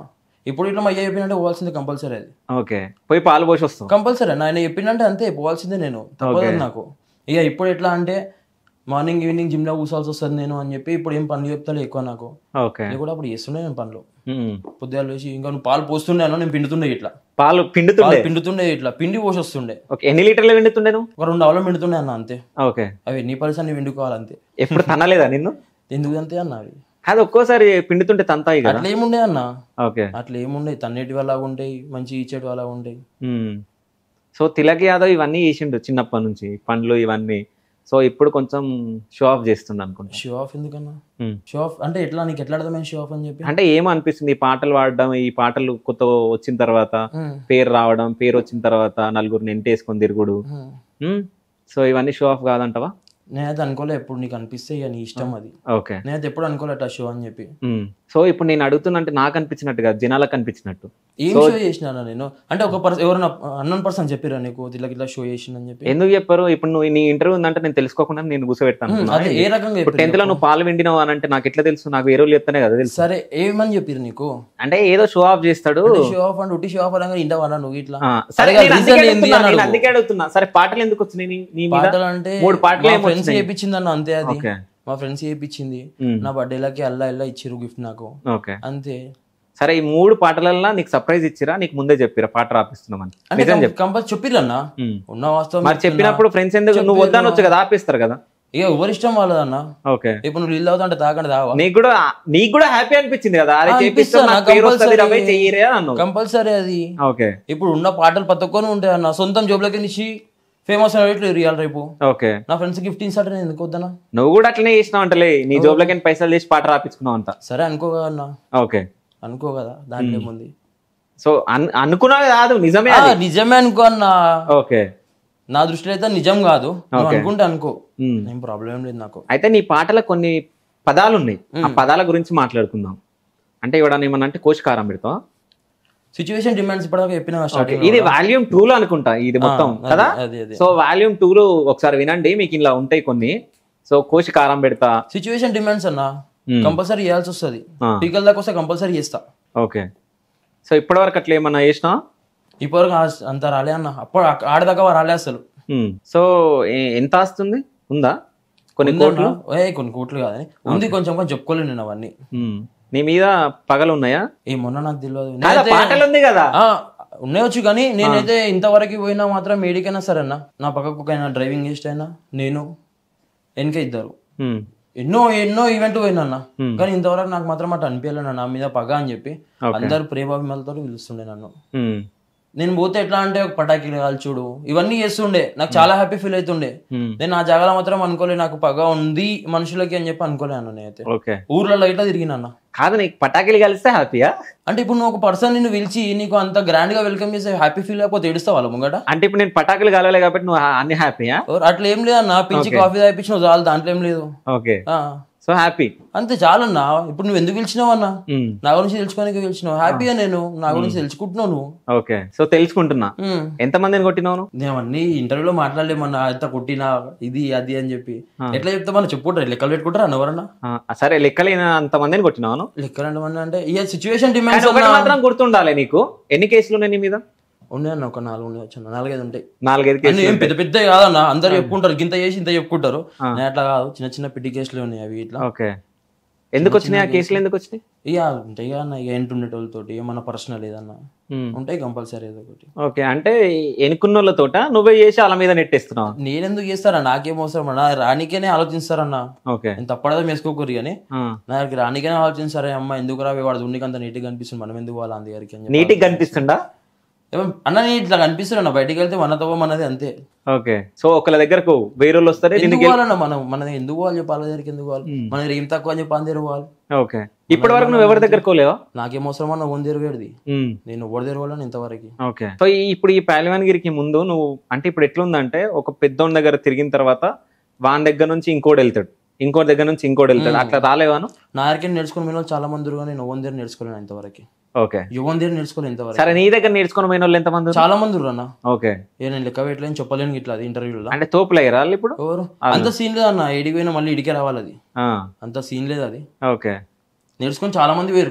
ఇప్పుడు ఇట్లా మా అయ్య చెప్పిందంటే పోవాల్సిందే కంపల్సరీ అది ఓకే పోయి పాలు పోసి వస్తాం కంపల్సరీ అన్న ఆయన చెప్పిందంటే అంతే పోవాల్సిందే నేను తప్పదు నాకు ఇక ఇప్పుడు ఎట్లా అంటే మార్నింగ్ ఈవినింగ్ జిమ్ లో కూర్చోవాల్సి వస్తుంది నేను అని చెప్పి ఇప్పుడు ఏం పనులు చెప్తాను ఎక్కువ నాకు ఓకే నేను కూడా అప్పుడు చేస్తుండే నేను పనులు ఉమ్. పొద్దుగాల లేచి ఇంకా నువ్వు పాలు పోస్తుండేను నేను పిండుతుండే ఇట్లా పాలు పిండుతుండే పాలు పిండుతుండే ఇట్లా పిండి పోసి వస్తుండే ఓకే ఎన్ని లీటర్లు పిండుతుండే నువ్వు ఒక రెండు అవలం పిండుతుండే అన్న అంతే ఓకే అవి ఎన్ని పర్సెంట్ అన్ని పిండుకోవాలంతే ఎప్పుడు తనలేదా నిన్ను ఎందుకు అంతే అన్న అవి అది ఒక్కోసారి పిండుతుంటే తంతాయి కదా అట్లా ఏముండే అన్న ఓకే అట్లా ఏముండే తన్నేటి వాళ్ళ ఉంటాయి మంచి ఇచ్చేటి వాళ్ళ ఉంటాయి ఉమ్. సో తిలక్ యాదవ్ ఇవన్నీ చేసిండు చిన్నప్పటి నుంచి పండ్లు ఇవన్నీ సో ఇప్పుడు కొంచెం షో ఆఫ్ చేస్తుండ అనుకుంటా షో ఆఫ్ ఎందుకన్నా ఉమ్. షో ఆఫ్ అంటే ఎట్లా నీకు ఎట్లా అర్థమైంది షో ఆఫ్ అని చెప్పి అంటే ఏమో అనిపిస్తుంది ఈ పాటలు పాడడం ఈ పాటలు కొత్త వచ్చిన తర్వాత ఉమ్, పేరు రావడం పేరు వచ్చిన తర్వాత నలుగురిని ఎంటేసుకొని తిరుగుడు ఉమ్. ఉమ్. సో ఇవన్నీ షో ఆఫ్ కాదంటవా నేనైతే అనుకోలే ఎప్పుడు నీకు అనిపిస్తే ఇక నీ ఇష్టం అది ఓకే నేనైతే ఎప్పుడు అనుకోలే అట్లా షో అని చెప్పి ఉమ్. సో ఇప్పుడు నేను అడుగుతున్నంటే నాకు అనిపించినట్టు కాదు జనాలకు అనిపించినట్టు ఏం షో చేసినా నేను అంటే ఒక పర్సన్ ఎవరైనా అన్నోన్ పర్సన్ చెప్పారా నీకు ఇట్లా ఇట్లా షో చేసిందని చెప్పి ఎందుకు చెప్పారు ఇప్పుడు నువ్వు నీ ఇంటర్వ్యూ ఉందంటే నేను తెలుసుకోకుండా నేను కూర్చోబెట్టాను ఉమ్, అదే ఏ రకంగా ఇప్పుడు చెప్పారు టెన్త్ లో నువ్వు పాలు విండినావు అని అంటే నాకు ఎట్లా తెలుసు నాకు వేరే వాళ్ళు చెప్తానే కదా తెలుసు సరే ఏమని చెప్పారు నీకు అంటే ఏదో షో ఆఫ్ చేస్తాడు షో ఆఫ్ అంటే ఉట్టి షో ఆఫ్ అనగా ఇంట వాళ్ళ నువ్వు ఇట్లా ఆ, సరే అడగాలి, నేను reason అందుకే ఏంది అడుగుతున్నా, అని నేను అడుగు. అందుకే అడుగుతున్నా సరే పాటలు ఎందుకు వచ్చినాయి నీ- నీ మీద పాటలు అంటే మూడు పాటలు మా ఏమో ఫ్రెండ్స్ వచ్చినాయి. చేయించిందన్న అంతే అది ఓకే మా ఫ్రెండ్స్ చేయించింది ఉమ్. నా బర్త్డేలకి అల్లా ఇల్లా ఇచ్చిర్రు గిఫ్ట్ నాకు ఓకే అంతే సరే ఈ మూడు పాటలల్లో నీకు సర్ప్రైజ్ ఇచ్చిరా నీకు ముందే చెప్పిరా పాట రాపిస్తున్నామని అంటే నిజం చెప్పు కంపల్సరీ చెప్పిరన్నా ఉమ్. ఉన్న వాస్తవం మరి చెప్పినప్పుడు ఫ్రెండ్స్ ఎందుకు నువ్వు వద్దానొచ్చు కదా ఆపిస్తారు కదా ఇక ఎవరి ఇష్టం వాళ్ళదన్న ఓకే ఇప్పుడు నువ్వు నీళ్ళు తాగుతా అంటే తాగండి తావా నీకు కూడా నీకు కూడా హ్యాపీ అనిపించింది కదా అరే ఆ, చేపిస్తా అనిపిస్తుంది, నాకు పేరు వస్తుంది compulsory. రవై చెయ్యరే అన్నావు కంపల్సరీ అది ఓకే ఇప్పుడు ఉన్న పాటలు ప్రతి ఒక్కరు ఉంటాయి అన్న సొంతం జోబులకి నుంచి ఫేమస్ అయ్యేట్లు రియాల్ రేపు ఓకే నా ఫ్రెండ్స్ గిఫ్ట్ ఇస్తాడు నేను ఎందుకు వద్దనా నువ్వు కూడా అట్లనే చేసినావు అంటలే నీ జోబులకి పైసలు చేసి పాట రాపించుకున్నావు అంత సరే అనుకో కదా అన్న ఓకే అనుకో కదా దాంట్లో ఏముంది సో అన్- అనుకున్నావు కాదు నిజమే ఆ, అది నిజమే అనుకో అన్న ఓకే నా దృష్టిలో అయితే నిజం కాదు నువ్వు అనుకుంటే అనుకో ఉమ్. ఏం ప్రాబ్లం ఏం లేదు నాకు అయితే నీ పాటలో కొన్ని పదాలు ఉన్నాయి ఆ పదాల గురించి మాట్లాడుకుందాం అంటే ఇవ్వడానికి ఏమన్నా అంటే కోశకారం పెడతావా సిచ్యువేషన్ డిమాండ్స్ ఇప్పటిదాకా చెప్పిన ఓకే స్టార్టింగ్ ఇది వాల్యూమ్ టూ లో అనుకుంటా ఇది మొత్తం కదా అదే అదే సో వాల్యూమ్ టూ లో ఒకసారి వినండి మీకు ఇలా ఉంటాయి కొన్ని సో కోశకారం పెడతా సిచ్యువేషన్ డిమాండ్స్ అన్న Hmm. కంపల్సరీ చేయాల్సి వస్తుంది ఆ. పీకల దాకా వస్తే కంపల్సరీ చేస్తా ఓకే సో ఇప్పటివరకు అట్లా ఏమన్నా చేసినా ఇప్పటివరకు ఆ- అంత రాలే అన్న అప్పుడు ఆ- ఆడదాకా రాలే అసలు సో ఏ- ఎంత వస్తుంది ఉందా కొన్ని ఉందన్న? కోట్లు ఏ కొన్ని కోట్లు కాదని ఉంది కొంచెం కొంచెం చెప్పుకోలేను నేను అవన్నీ ఉమ్. నీ మీద పగలు ఉన్నాయా ఏమన్నా నాకు తెలియదు కాదా, నేనైతే- పాటలు ఉంది కదా ఆ, ఉండవచ్చు కానీ నేనైతే ఇంతవరకు పోయినా మాత్రం ఏడికైనా సరే అన్న నా పక్కకు ఒక ఆయన డ్రైవింగ్ చేస్ట్ అయినా నేను వెనక ఇద్దరు ఉమ్. ఎన్నో ఎన్నో ఈవెంట్ పోయినా అన్న Hmm. కానీ ఇంతవరకు నాకు మాత్రం అటు అనిపించలే నా మీద పగ అని చెప్పి Okay. అందరు ప్రేమాభిమాలతో పిలుస్తుండే నన్ను ఉమ్. నేను పోతే ఎట్లా అంటే ఒక పటాకీలు కాల్చుడు ఇవన్నీ చేస్తుండే నాకు చాలా హ్యాపీ ఫీల్ అవుతుండే Hmm. నేను ఆ జాగాలో మాత్రం అనుకోలే నాకు పగ ఉంది మనుషులకి అని చెప్పి అనుకోలే అన్న నేనైతే ఓకే ఊర్లలో ఇట్లా తిరిగిన అన్న కాదు నీకు పటాకులు కలిస్తే హ్యాపీయా అంటే ఇప్పుడు నువ్వు ఒక పర్సన్ నిన్ను పిలిచి నీకు అంత గ్రాండ్ గా వెల్కమ్ చేస్తే హ్యాపీ ఫీల్ అయిపోతే ఏడుస్తావు వాళ్ళ ముంగట అంటే ఇప్పుడు నేను పటాకులు కలవలే కాబట్టి నువ్వు అన్ని హ్యాపీయా ఎవరు అట్లా ఏం లేదన్న పిలిచి కాఫీ తాగిపించిన చాలు దాంట్లో ఏం లేదు ఓకే ఆ, సో హ్యాపీ అంతే చాలన్నా ఇప్పుడు నువ్వు ఎందుకు పిలిచినావు అన్న నా గురించి తెలుసుకోనికి పిలిచినావు హ్యాపీగా నేను నా గురించి తెలుసుకుంటున్నావు నువ్వు ఓకే సో తెలుసుకుంటున్నా ఉమ్. ఎంత మందిని కొట్టినావు నువ్వు? నేను అన్ని ఇంటర్వ్యూలో మాట్లాడలేమన్నా ఎంత కొట్టినా ఇది అది అని చెప్పి ఎట్లా చెప్తామన్నా చెప్పుకుంటారు లెక్కలు పెట్టుకుంటారా అన్న ఎవరన్నా ఆ, సరే లెక్కలేని అంత మందిని కొట్టినావు నువ్వు? లెక్కలు అంటే అంటే ఇక సిచ్యువేషన్ కానీ డిమాండ్స్ ఒకటి మాత్రం గుర్తుండాలి నీకు ఎన్ని కేసులు ఉన్నాయి నీ మీద ఉన్నాయి అన్న ఒక నాలుగు ఉన్నాయి వచ్చి నాలుగైదు ఉంటాయి నాలుగైదు అన్ని కేసులు ఏం పెద్ద పెద్ద కాదన్న అందరు చెప్పుకుంటారు గింత చేసి ఇంత చెప్పుకుంటారు నేను అట్లా కాదు చిన్న చిన్న పిట్టి కేసులు ఉన్నాయి అవి ఇట్లా ఓకే ఎందుకు వచ్చినాయి ఆ కేసులు ఎందుకు వచ్చినాయి ఇక ఉంటాయి కదా అన్న ఇక ఎంటుండేటోళ్ళతోటి ఏమన్నా పర్సనల్ ఏదన్నా ఉమ్. ఉంటాయి కంపల్సరీ ఏదో ఒకటి ఓకే అంటే ఎన్నుకున్నోళ్ళతోట నువ్వే చేసి వాళ్ళ మీద నెట్టేస్తున్నావు నేనెందుకు చేస్తారా నాకేం అవసరం అన్న రానికేనే ఆలోచిస్తారన్న ఓకే నేను తప్పడదా వేసుకోకూరి కానీ ఆ. నా దగ్గర రానికైనా ఆలోచించారే అమ్మ ఎందుకు రావే వాడు ఉనికి అంత నీట్గా కనిపిస్తుంది మనం ఎందుకు వాళ్ళ అంది గారికి అని చెప్పి నీటికి కనిపిస్తుండా ఏమో, అన్న నేను ఇట్లా కనిపిస్తున్నా బయటికి వెళ్తే మన తప్ప మనది అంతే ఓకే సో ఒకళ్ళ దగ్గరకు వెయ్యి రోజులు వస్తారే ఎందుకు దీనికి పోవాలన్న మనం మన ఎందుకు పోవాలి చెప్పి వాళ్ళ దగ్గరికి ఎందుకు పోవాలి మన దగ్గర ఏం తక్కువ అని చెప్పి అని దగ్గర పోవాలి ఓకే ఇప్పటి వరకు నువ్వు ఎవరి దగ్గరకు పోలేవా నాకేం అవసరం అన్న ఓన్ తిరగేది ఉమ్. నేను ఓడి తిరగలను ఇంతవరకు ఓకే సో ఈ- ఇప్పుడు ఈ గిరికి ముందు నువ్వు అంటే ఇప్పుడు ఎట్లుందంటే ఒక పెద్దోని దగ్గర తిరిగిన తర్వాత వాని దగ్గర నుంచి ఇంకోటి వెళ్తాడు ఇంకోటి దగ్గర నుంచి ఇంకోటి వెళ్తాడు అట్లా రాలేవాను నా దగ్గర నేర్చుకుని మీరు చాలా మంది ఉన్నారు కానీ నేను ఓన్ దగ్గర నేర్చుకోలేను ఇంతవరకు ఓకే యువన్ దగ్గర నేర్చుకోలేను ఇంతవరకు సరే నీ దగ్గర నేర్చుకుని పోయిన వాళ్ళు ఎంతమంది ఉన్నారు? చాలా మంది ఉన్నారు అన్న ఓకే ఏ నేను లెక్క పెట్టలేను చెప్పలేను ఇట్లా అది ఇంటర్వ్యూలో అంటే తోపులు అయ్యారా వాళ్ళు ఇప్పుడు ఎవరు అంత సీన్ లేదు అన్న ఏడికి పోయినా మళ్ళీ ఇడికే రావాలి అది ఆ, అంత సీన్ లేదు అది ఓకే నేర్చుకొని చాలా మంది వేరు కానీ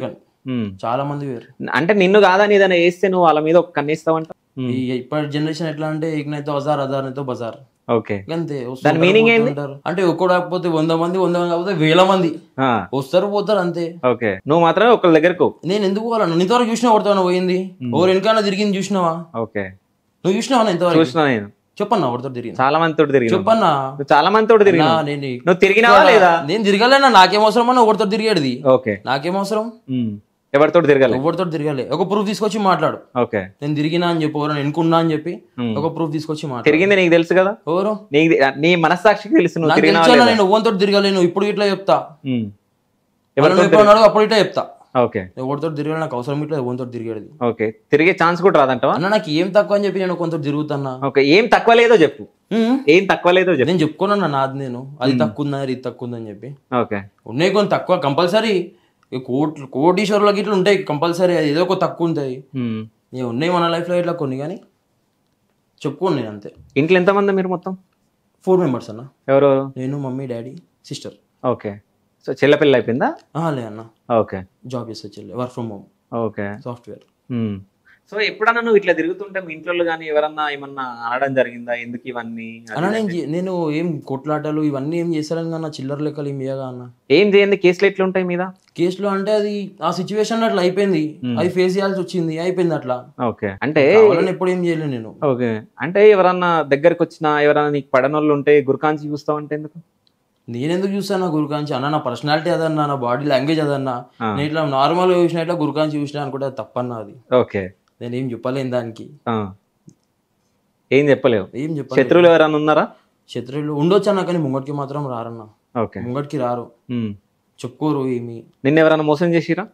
ఉమ్. చాలా మంది వేరు అంటే నిన్ను కాదని ఏదైనా వేస్తే నువ్వు వాళ్ళ మీద ఒక కన్నేస్తావంట ఈ ఇప్పటి జనరేషన్ ఎట్లా అంటే ఇకనైతే హజార్ హజార్ అయితే బజార్ ఓకే అంతే దాని meaning ఏంది? అంటే ఒక్కడు కాకపోతే వంద మంది వంద మంది కాకపోతే వేల మంది ఆ, వస్తారు పోతారు అంతే ఓకే నువ్వు మాత్రమే ఒకళ్ళ దగ్గరకు నేను ఎందుకు పోవాలను ఇంతవరకు చూసినా కొడతాను పోయింది ఓరు వెనకాల తిరిగింది చూసినావా ఓకే నువ్వు చూసినావా ఇంతవరకు చూసినా నేను చెప్పన్నా ఎవరితో తిరిగింది చాలా మంది తోటి తిరిగి చెప్పన్నా చాలా మంది తోటి తిరిగి నా నేను నువ్వు తిరిగినావా లేదా నేను తిరగలేనా నాకేం అవసరం అన్న ఒకరితో తిరిగేది ఓకే నాకేం అవసరం ఉమ్. ఎవరితో తిరగలే ఎవరితో తిరగలే ఒక ప్రూఫ్ తీసుకొచ్చి మాట్లాడు ఓకే నేను తిరిగినా అని చెప్పి ఎవరైనా ఎన్నుకున్నా అని చెప్పి Hmm. ఒక ప్రూఫ్ తీసుకొచ్చి మాట్లాడు తిరిగింది నీకు తెలుసు కదా ఎవరు నీకు ది- నీ మనస్సాక్షికి తెలుసు నువ్వు నాకు తిరిగినావా తెలుసు అన్న, లేదా? నేను ఎవరితో తిరగలేను ఇప్పుడు ఇట్లా చెప్తా ఉమ్. ఎవరు ఎవరితో ఎప్పుడు అన్నాడు అప్పుడు ఇట్లా చెప్తా ఓకే ఎవరితో తిరగాలి నాకు అవసరం ఇట్లా ఎవరితో తిరిగేది ఓకే తిరిగే ఛాన్స్ కూడా రాదంటవా అన్న నాకు ఏం తక్కువ అని చెప్పి నేను కొంత తిరుగుతున్నా ఓకే ఏం తక్కువ లేదో చెప్పు హ్మ్. ఏం తక్కువ లేదో చెప్పు నేను చెప్పుకున్నా నాది నేను అది తక్కువ ఉందా ఇది తక్కువ ఉందని చెప్పి ఓకే ఉన్నాయి కొన్ని తక్కువ కంపల్సరీ కోటి కోటీశ్వరులకి ఇట్లా ఉంటాయి కంపల్సరీ అది ఏదో ఒక తక్కువ ఉంటాయి ఉమ్. ఇక ఉన్నాయి మన లైఫ్లో ఇట్లా కొన్ని కానీ చెప్పుకోను నేను అంతే ఇంట్లో ఎంతమంది మీరు మొత్తం ఫోర్ మెంబర్స్ అన్న ఎవరు నేను mummy daddy sister okay so చెల్ల పిల్ల అయిపోయిందా లే అన్న ఓకే జాబ్ చేస్తే చెల్లి work from home okay software um. So ఎప్పుడన్నా నువ్వు ఇట్లా తిరుగుతుంటే మీ ఇంట్లో కానీ ఎవరన్నా ఏమన్నా అనడం జరిగిందా ఎందుకు ఇవన్నీ అది అన్న నేను చే- నేను ఏం కొట్లాటలు ఇవన్నీ ఏం చేస్తాను అన్న చిల్లర లెక్కలు ఏం ఇయ్యగా అన్న ఏం చేయండి కేసులు ఎట్లుంటాయి మీద కేసులో అంటే అది ఆ సిచ్యువేషన్ అట్లా అయిపోయింది అది ఫేస్ చేయాల్సి వచ్చింది అయిపోయింది అట్లా ఓకే అంటే కావాలని ఎప్పుడు ఏం చేయలేను నేను ఓకే అంటే ఎవరన్నా దగ్గరకు వచ్చినా ఎవరన్నా నీకు పడనోళ్ళు ఉంటే గురకాంచి చూస్తావు అంటే ఎందుకు నేను ఎందుకు చూస్తాను గురుకాంచి అన్న నా పర్సనాలిటీ అదన్నా నా బాడీ లాంగ్వేజ్ అదన్నా ఆ. నేను ఇట్లా నార్మల్ చూసిన ఇట్లా గురుకాంచి చూసిన అనుకుంటే అది తప్పన్న అది ఓకే నేను ఏం చెప్పలేను దానికి ఆ. ఏం చెప్పలేవు ఏం చెప్పలేదు శత్రువులు ఎవరైనా ఉన్నారా శత్రువులు ఉండొచ్చు అన్న కానీ ముంగటికి మాత్రం రారన్న ఓకే ముంగటికి రారు ఉమ్. చెప్పుకోరు ఏమి నిన్న ఎవరైనా మోసం చేసిరా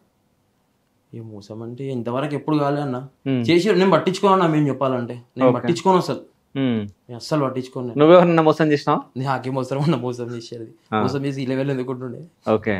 ఏ మోసం అంటే ఇంతవరకు ఎప్పుడు కాలే అన్న ఉమ్. చేసి నేను పట్టించుకోను మేము చెప్పాలంటే నేను పట్టించుకోను అసలు ఉమ్. నేను అస్సలు పట్టించుకోను నేను. నువ్వెవరన్నా మోసం చేసినావా నాకేం అవసరం అన్న మోసం చేసేది మోసం చేసి ఈ లెవెల్ ఎందుకుంటుండే ఓకే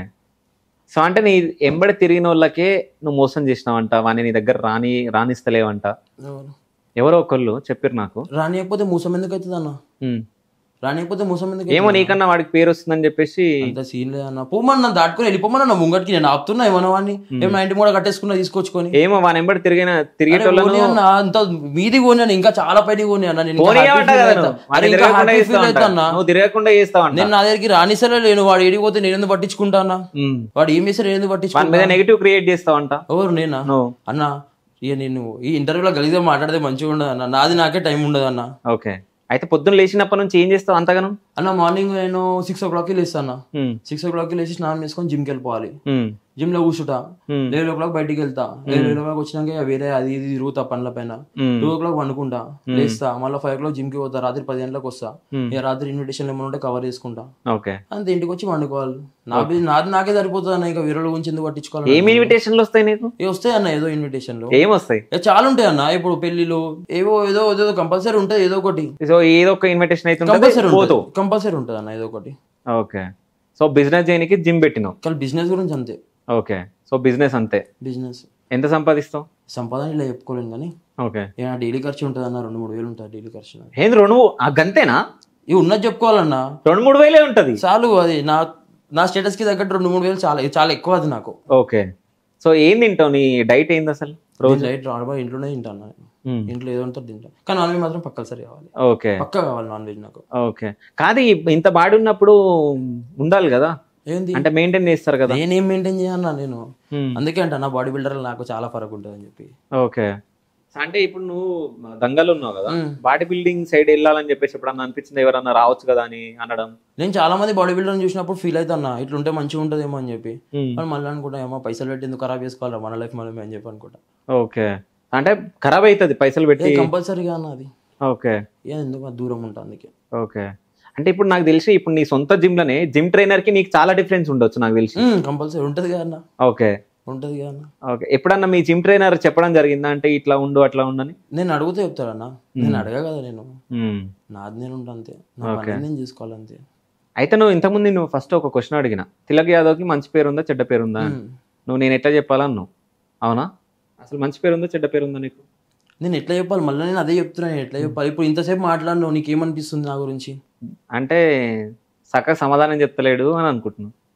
సో అంటే నీ ఎంబడి తిరిగిన వాళ్ళకే నువ్వు మోసం చేసినావంట వాని నీ దగ్గర రాని రానిస్తలేవంట ఎవరు? ఎవరో ఒకళ్ళు చెప్పారు నాకు రానియకపోతే మోసం ఎందుకు అవుతుంది అన్న ఉమ్. రానియకపోతే మోసం ఎందుకు ఏమో నీకన్నా వాడికి పేరు వస్తుందని చెప్పేసి అంత సీన్ లేదన్న పోమన్న దాటుకొని వెళ్ళిపోమన్న నా ముంగటికి నేను ఆపుతున్నా ఏమన్నా వాడిని ఏమన్నా ఇంటి మూడ కట్టేసుకున్నా తీసుకొచ్చుకొని ఏమో వాని ఎంబడి తిరిగిన అరే తిరిగేటోళ్ళను పోనీ అన్న అంత మీది పోనీ అన్న ఇంకా చాలా పైకి పోనీ అన్న నేను ఇంకా పోనీ happy ఏమంటా feel కదా అవుతా. నువ్వు? అరే వాడిని ఇంకా తిరగకుండా happy చేస్తావు feel అంట. అవుతా అన్న. నువ్వు తిరగకుండా చేస్తావంట నేను నా దగ్గరికి రానిసలే లేను వాడు ఏడిపోతే నేను ఎందుకు పట్టించుకుంటా అన్న ఉమ్. వాడు ఏం చేశారు నేను ఎందుకు వాని పట్టించుకుంటా మీద నెగిటివ్ క్రియేట్ చేస్తావంట ఎవరు నేనా నువ్వు అన్న ఇక నేను ఈ ఇంటర్వ్యూలో గలీజ్గా మాట్లాడితే మంచిగా ఉండదు అన్న నాది నాకే టైం ఉండదు అన్న ఓకే అయితే పొద్దున్న లేచినప్పటి నుంచి ఏం చేస్తావు అంతగానం అన్న మార్నింగ్ నేను సిక్స్ ఓ క్లాక్కి లేస్తాను ఉమ్. సిక్స్ ఓ క్లాక్కి లేచి స్నానం చేసుకొని జిమ్కి వెళ్ళిపోవాలి ఉమ్. జిమ్ లో కూర్చుంటా ఉమ్. లెవెన్ ఓ క్లాక్ బయటికి వెళ్తా లెవెన్ ఓ క్లాక్ వచ్చినాక ఇక వేరే అది ఇది తిరుగుతా పనుల పైన ఉమ్. టూ ఓ క్లాక్ వండుకుంటా లేస్తా మళ్ళీ ఫైవ్ ఓ క్లాక్ జిమ్ కి పోతా రాత్రి పది గంటలకు వస్తా ఉమ్. ఇక రాత్రి ఇన్విటేషన్ ఏమైనా ఉంటే కవర్ చేసుకుంటా ఓకే అంతే ఇంటికి వచ్చి వండుకోవాలి నా బి- నాది నాకే సరిపోతుంది అన్న ఇక వేరే గురించి ఎందుకు పట్టించుకోవాలి ఏం ఇన్విటేషన్లు వస్తాయి నీకు ఏ వస్తాయి అన్న ఏదో ఇన్విటేషన్ లో ఏం వస్తాయి ఏ చాలా ఉంటాయి అన్న ఇప్పుడు పెళ్లిలో ఏవో ఏదో ఏదో కంపల్సరీ ఉంటుంది ఏదో ఒకటి సో ఏదో ఒక ఇన్విటేషన్ అయితే కంపల్సరీ పోతావు ఉంటుంది కంపల్సరీ ఉంటుంది అన్న ఏదో ఒకటి ఓకే సో బిజినెస్ చేయడానికి జిమ్ పెట్టినావు కానీ బిజినెస్ గురించి అంతే ఓకే సో బిజినెస్ అంతే బిజినెస్ ఎంత సంపాదిస్తావు సంపాదన ఇలా చెప్పుకోలేను కానీ ఓకే ఏమైనా డైలీ ఖర్చు ఉంటుంది అన్న రెండు మూడు వేలు ఉంటుంది డైలీ ఖర్చు నాది. ఏంది రెండు ఆ గంతేనా ఇవి ఉన్నది చెప్పుకోవాలన్నా రెండు మూడు వేలే ఉంటది చాలు అది నా నా స్టేటస్ కి తగ్గట్టు రెండు మూడు వేలు చాలా ఇది చాలా ఎక్కువ అది నాకు ఓకే సో ఏం తింటావు నీ డైట్ ఏంది అసలు రోజు డైట్ రాబో ఇంట్లోనే తింటాను నేను. మ్మ్. ఇంట్లో ఏదో ఉంటుంది తింటా కానీ నాన్ వెజ్ మాత్రం పక్కసరి కావాలి ఓకే పక్కా కావాలి నాన్ వెజ్ నాకు ఓకే కాదు ఈ- ఇంత బాడీ ఉన్నప్పుడు ఉండాలి కదా ఏంది అంటే మెయింటైన్ చేస్తారు కదా నేనేం మెయింటైన్ చేయన్నా నేను మ్మ్. అందుకే అంట నా బాడీ బిల్డర్ నాకు చాలా ఫరక్ ఉంటుంది అని చెప్పి ఓకే అంటే ఇప్పుడు నువ్వు దంగలు ఉన్నావు కదా మ్మ్. బాడీ బిల్డింగ్ సైడ్ వెళ్ళాలని చెప్పేసి ఎప్పుడన్నా అనిపించింది ఎవరన్నా రావచ్చు కదా అని అనడం నేను చాలా మంది బాడీ బిల్డర్ చూసినప్పుడు ఫీల్ అవుతాను ఇట్లుంటే మంచిగా ఉంటుందేమో అని చెప్పి మ్మ్. కానీ మళ్ళీ అనుకుంటా ఏమో పైసలు పెట్టి ఎందుకు ఖరాబ్ చేసుకోవాలి మన లైఫ్ మనమే అని చెప్పి అనుకుంటా ఓకే అంటే ఖరాబ్ అవుతుంది పైసలు పెట్టి కంపల్సరీగా అన్న అది ఓకే ఏ ఎందుకు అది దూరం ఉంటా అందుకే ఓకే అంటే ఇప్పుడు నాకు తెలిసి ఇప్పుడు నీ సొంత జిమ్ లోనే జిమ్ ట్రైనర్ కి నీకు చాలా డిఫరెన్స్ ఉండొచ్చు నాకు తెలిసి కంపల్సరీ ఉంటుంది కదా అన్న ఓకే ఉంటుంది కదా అన్న ఓకే ఎప్పుడన్నా మీ జిమ్ ట్రైనర్ చెప్పడం జరిగిందా అంటే ఇట్లా ఉండు అట్లా ఉండని నేను అడిగితే చెప్తాడన్న నేను అడగా కదా నేను మ్మ్. నాది నేను ఉంటా అంతే నా పని నేను చేసుకోవాలి అంతే అయితే నువ్వు ఇంతకుముందు నువ్వు ఫస్ట్ ఒక క్వశ్చన్ అడిగిన తిలక్ యాదవ్కి మంచి పేరు ఉందా చెడ్డ పేరు ఉందా అని. మ్మ్. నువ్వు నేను ఎట్లా చెప్పాలన్నావు అవునా అసలు మంచి పేరు ఉందా చెడ్డ పేరు ఉందా నీకు నేను ఎట్లా చెప్పాలి మళ్ళీ నేను అదే చెప్తున్నా నేను ఎట్లా చెప్పాలి ఇప్పుడు ఇంతసేపు మాట్లాడినావు నీకేమనిపిస్తుంది నా గురించి అంటే చక్కగా సమాధానం చెప్తలేడు అని అనుకుంటున్నాను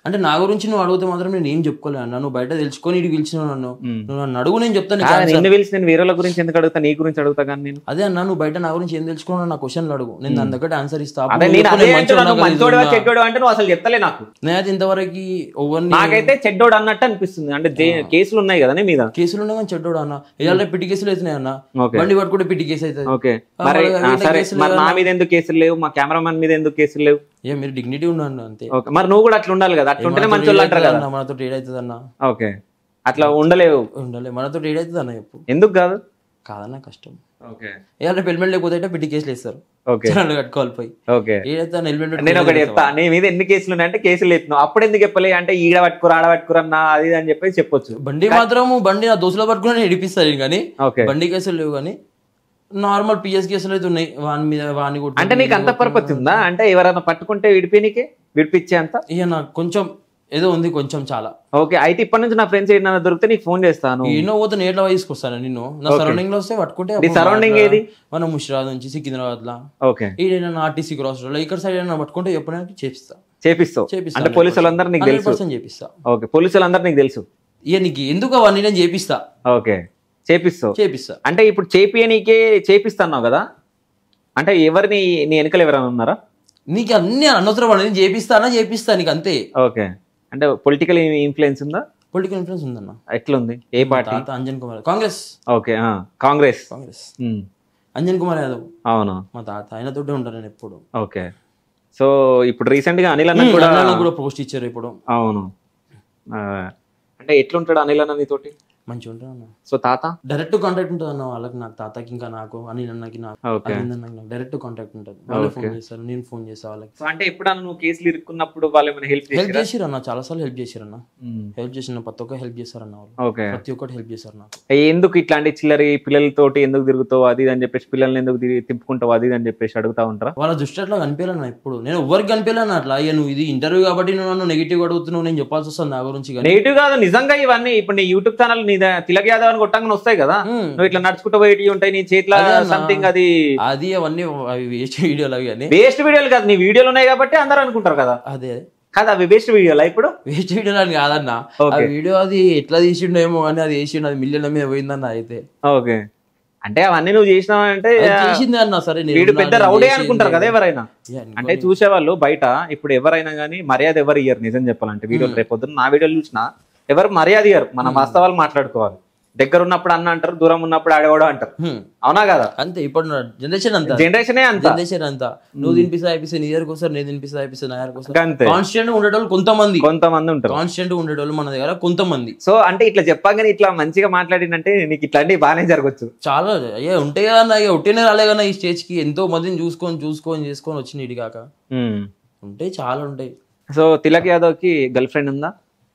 అంటే నా గురించి నువ్వు అడిగితే మాత్రం నేను ఏం చెప్పుకోలేను అన్న నువ్వు బయట తెలుసుకొని ఇటు పిలిచినావు నన్ను నువ్వు నన్ను అడుగు నేను చెప్తాను నీకు కాదు, answer. నిన్ను పిలిచి నేను వేరే గురించి ఎందుకు అడుగుతా నీ గురించి అడుగుతా కానీ నేను అదే అన్న నువ్వు బయట నా గురించి ఏం తెలుసుకున్నావు నా క్వశ్చన్లు అడుగు నేను దాని దగ్గర ఆన్సర్ ఇస్తా అప్పుడు అదే నువ్వు నేను చెప్పు, అదే నేను మంచిగా అంటున్నాను ఉన్నా కదా, మంచోడు ఇది ఉన్నా. చెడ్డోడు అంటే నువ్వు అసలు చెప్తలే నాకు నేనైతే ఇంతవరకు ఎవరిని నాకైతే చెడ్డోడు అన్నట్టు అనిపిస్తుంది అంటే జే- కేసులు ఉన్నాయి కదా నీ మీద కేసులు ఉన్నాయి కానీ చెడ్డోడు అన్న ఇవాళ పిట్టి కేసులు అవుతున్నాయి అన్న ఓకే. బండి పట్టుకుంటే పిట్టి కేసు అవుతుంది ఓకే ఆ, మరి మరి ఆ, వీళ్ళ సరే కేసులు మరి నా ఏమన్నా? మీద ఎందుకు కేసులు లేవు మా కెమెరామెన్ మీద ఎందుకు కేసులు లేవు ఏ మీరు డిగ్నిటీ ఉన్నాను అంతే ఓకే మరి నువ్వు కూడా అట్లా ఉండాలి కదా అట్లా ఉంటేనే మంచి వాళ్ళు అంటారు కదా మనతో ఏడైతుంది అన్న ఓకే అట్లా ఉండలేవు ఉండాలి మనతో ఏడైతుంది అన్న చెప్పు ఎందుకు కాదు కాదన్న కష్టం ఓకే ఇవాళ హెల్మెట్ లేకపోతే అయితే పిట్టి కేసులు వేస్తారు ఓకే జనాలు కట్టుకోవాలి పోయి ఓకే ఏదైతే హెల్మెట్ నేను ఒకటి చెప్తా నీ మీద ఎన్ని కేసులు ఉన్నాయంటే కేసులు ఎత్తున్నావు అప్పుడు ఎందుకు చెప్పలే అంటే ఈడ పట్టుకురా ఆడ పట్టుకురన్నా అది ఇది అని చెప్పేసి చెప్పొచ్చు బండి మాత్రం బండి నా దోశలో పట్టుకుని నేను ఇడిపిస్తాను కానీ ఓకే బండి కేసులు లేవు కానీ నార్మల్ పిఎస్ కేసులు అయితే ఉన్నాయి వాని మీద వాని కొట్టు అంటే నీకు అంత పరపతి ఉందా అంటే ఎవరైనా పట్టుకుంటే విడిపోయినకే విడిపించే అంత ఇక నాకు కొంచెం ఏదో ఉంది కొంచెం చాలా ఓకే అయితే ఇప్పటి నుంచి నా ఫ్రెండ్స్ ఏదైనా దొరికితే నీకు ఫోన్ చేస్తాను ఎన్నో పోతే నేను ఎట్లా తీసుకొస్తాను నిన్ను నా సరౌండింగ్ లో వస్తే పట్టుకుంటే నీ అప్పుడు surrounding మాట్లా- ఏది? మన ముషిరాబాద్ నుంచి సికింద్రాబాద్ లా ఓకే ఈడైనా ఆర్టీసీ క్రాస్ రోడ్ ఇక్కడ సైడ్ అయినా పట్టుకుంటే చెప్పడానికి చేపిస్తా చేపిస్తావు చేపిస్తా అంటే పోలీసు వాళ్ళందరూ నీకు తెలుసు పర్సెంట్ చేపిస్తా ఓకే పోలీసు వాళ్ళందరూ నీకు తెలుసు ఇక నీకు ఎందుకు అవన్నీ నేను చేపిస్తా ఓకే చేపిస్తావు చేపిస్తా అంటే ఇప్పుడు చేపియనీకే చేపిస్తున్నావు కదా అంటే ఎవరిని నీ వెనకలు ఎవరైనా ఉన్నారా నీకు అన్ని అనవసరం పడి నేను చేపిస్తానా చేపిస్తా నీకు అంతే ఓకే అంటే పొలిటికల్ ఇన్ఫ్లుయెన్స్ ఉందా పొలిటికల్ ఇన్ఫ్లుయెన్స్ ఉందన్న ఎట్లుంది ఏ పార్టీ తాత అంజన్ కుమార్ కాంగ్రెస్ ఓకే ఆ, కాంగ్రెస్ కాంగ్రెస్ ఉమ్, అంజన్ కుమార్ యాదవ్ అవును మా తాత ఆయనతోటే ఉంటాను నేను ఎప్పుడు ఓకే సో ఇప్పుడు రీసెంట్ గా అనిల్ అన్న కూడా అన్నలకు కూడా పోస్ట్ ఇచ్చారు ఇప్పుడు అవును ఆ, అంటే ఎట్లుంటాడు అనిల్ అన్న నీతోటి మంచిగా ఉంటాను అన్న సో తాత డైరెక్ట్ కాంటాక్ట్ ఉంటుంది అన్న వాళ్ళకి నాకు తాతకి ఇంకా నాకు అని అన్నకి నాకు ఓకే అరవింద్ అన్నకి నాకు డైరెక్ట్ కాంటాక్ట్ ఉంటుంది వాళ్ళు ఫోన్ చేస్తారు నేను ఫోన్ చేస్తా వాళ్ళకి సో అంటే ఎప్పుడన్నా నువ్వు కేసులు ఇరుక్కున్నప్పుడు వాళ్ళు ఏమైనా హెల్ప్ హెల్ప్ చేసి చేసిరు అన్న చాలా సార్లు హెల్ప్ చేసిరు అన్న హెల్ప్ చేసిన ప్రతి ఒక్క హెల్ప్ చేస్తారు అన్న వాళ్ళు ఓకే ప్రతి ఒక్కటి హెల్ప్ చేస్తారు నాకు ఎందుకు ఇట్లాంటి చిల్లరి పిల్లలతోటి ఎందుకు తిరుగుతావు అది ఇది అని చెప్పేసి పిల్లల్ని ఎందుకు తిరిగి తిప్పుకుంటావు అది ఇది అని చెప్పేసి అడుగుతా ఉంటారా వాళ్ళ దృష్టి అట్లా కనిపించాలన్న ఇప్పుడు నేను ఎవరికి కనిపించాను అట్లా అయ్యా నువ్వు ఇది ఇంటర్వ్యూ కాబట్టి నువ్వు నన్ను నెగిటివ్ అడుగుతున్నావు నేను చెప్పాల్సి వస్తుంది నా గురించి కానీ నెగిటివ్ కాదు నిజంగా ఇవన్నీ ఇప్పుడు నీ యూట్యూబ్ ఛానల్ నీ ద- తిలక్ యాదవ్ అని కొట్టంగానే వస్తాయి కదా Hmm. నువ్వు ఇట్లా నడుచుకుంటూ పోయి ఉంటాయి నీ చేతిలో అదే అన్న. సంథింగ్ అది అది అవన్నీ అవి వేస్ట్ వీడియోలు అవి కానీ వేస్ట్ వీడియోలు కాదు నీ వీడియోలు ఉన్నాయి కాబట్టి అందరూ అనుకుంటారు కదా అదే కాదు అవి వేస్ట్ వీడియోలా ఇప్పుడు వేస్ట్ వీడియోలు అని కాదన్న ఆ Okay. వీడియో అది ఎట్లా తీసిండేమో కానీ అది వేసిండు అది మిలియన్ల మీద పోయిందన్న అయితే ఓకే అంటే అవన్నీ నువ్వు చేసినావు అంటే అది చేసింది అన్న సరే నేను వీడు ఉన్నా, పెద్ద నేను రౌడే చేసింది. అనుకుంటారు కదా ఎవరైనా ఏ అనుకో- అంటే చూసేవాళ్ళు బయట ఇప్పుడు ఎవరైనా కానీ మర్యాద ఎవరు ఇయ్యరు నిజం చెప్పాలంటే వీడియోలు రేపు పొద్దున్న నా వీడియోలు చూసినా ఎవరు మర్యాద ఇయ్యరు మన వాస్తవాలు మాట్లాడుకోవాలి దగ్గర ఉన్నప్పుడు అన్న అంటారు దూరం ఉన్నప్పుడు ఆడేవాడు అంటారు హ్మ్. అవునా కదా అంతే ఇప్పుడు జనరేషన్ అంతా జనరేషనే అంత జనరేషన్ అంతా నువ్వు తినిపిస్తా అయిపోయి నీ ఇయర్ కోసం నేను తినిపిస్తా అయిపోయి నా ఇయర్ కోసం అంతే కాన్స్టెంట్ ఉండేటోళ్ళు కొంతమంది కొంతమంది ఉంటారు కాన్స్టెంట్ ఉండేటోళ్ళు మన దగ్గర కొంతమంది సో అంటే ఇట్లా చెప్పగానే ఇట్లా మంచిగా మాట్లాడినంటే నీకు ఇట్లాంటివి బాగానే జరగచ్చు చాలా అయ్యా ఉంటాయి కదా అన్న అయ్యా ఉట్టినే రాలే కదా ఈ స్టేజ్ కి ఎంతో మందిని చూసుకొని చూసుకొని చేసుకొని వచ్చిన ఇటు కాక ఉంటాయి చాలా ఉంటాయి సో తిలక్ యాదవ్ కి గర్ల్ ఫ్రెండ్ ఉందా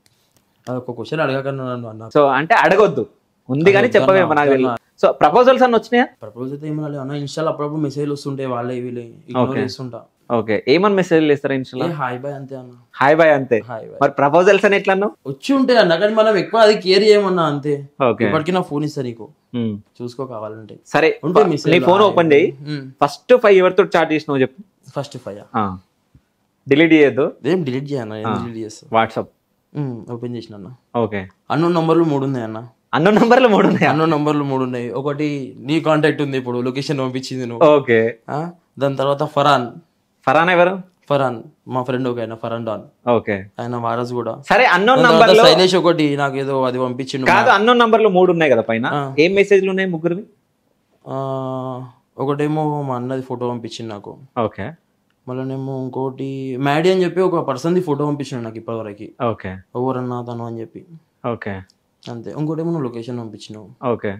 అదొక క్వశ్చన్ అడగకన్నా నన్ను అన్న సో అంటే అడగొద్దు ఉంది కానీ చెప్పవేమో నాకు తెలియదు సో ప్రపోజల్స్ అన్న వచ్చినాయా ప్రపోజ్ అయితే ఏమన్నా లేదు. అన్న ఇన్స్టాల్ అప్పుడప్పుడు మెసేజ్లు వస్తుంటాయి వాళ్ళే వీళ్ళే ఇగ్నోర్ Okay. చేస్తుంటా ఓకే ఏమని మెసేజ్ చేస్తారా ఇన్స్టాలో ఏ హాయ్ బాయ్ అంతే అన్న హాయ్ బాయ్ అంతే హాయ్ బాయ్ మరి ప్రపోజల్స్ అని ఎట్లా అన్నావు వచ్చి ఉంటాయి అన్న కానీ మనం ఎక్కువ అది కేర్ చేయమన్నా అంతే ఓకే ఇప్పటికీ నా ఫోన్ ఇస్తా నీకు చూసుకో కావాలంటే సరే ఉంటాయి ఫ- message నీ లో ఫోన్ హాయ్ ఓపెన్ చేయి ఫస్ట్ ఫైవ్ ఎవరితో చాట్ చేసినావు చెప్పు ఫస్ట్ ఫైవ్ డిలీట్ చేయొద్దు ఏం డిలీట్ చేయన్న ఏం డిలీట్ చేస్తా వాట్సాప్ ఓపెన్ చేసిన అన్న ఓకే అన్నో నంబర్లు మూడు ఉన్నాయి అన్న అన్న నంబర్లు మూడు ఉన్నాయా అన్నో నంబర్లు మూడు ఉన్నాయి ఒకటి నీ కాంటాక్ట్ ఉంది ఇప్పుడు లొకేషన్ పంపించింది నువ్వు ఓకే ఆ? దాని తర్వాత ఫరాన్ ఫరాన్ ఎవరు ఫరాన్ మా ఫ్రెండ్ ఒక ఆయన ఫరాన్ డాన్ ఓకే ఆయన వారస్ కూడా సరే అన్నోన్ దాని నంబర్ తర్వాత లో శైలేష్ ఒకటి నాకు ఏదో అది పంపించిండు కాదు అన్నోన్ నంబర్ లో మూడు ఉన్నాయి కదా పైన ఆ. ఏం మెసేజ్లు ఉన్నాయి ముగ్గురివి ఆ, ఒకటేమో మా అన్నది ఫోటో పంపించింది నాకు ఓకే మళ్ళీనేమో ఇంకోటి మ్యాడీ అని చెప్పి ఒక పర్సన్ది ఫోటో పంపించిండు నాకు ఇప్పటివరకు ఓకే ఎవరన్నా తను అని చెప్పి ఓకే అంతే ఇంకోటేమో నువ్వు లొకేషన్ పంపించినావు ఓకే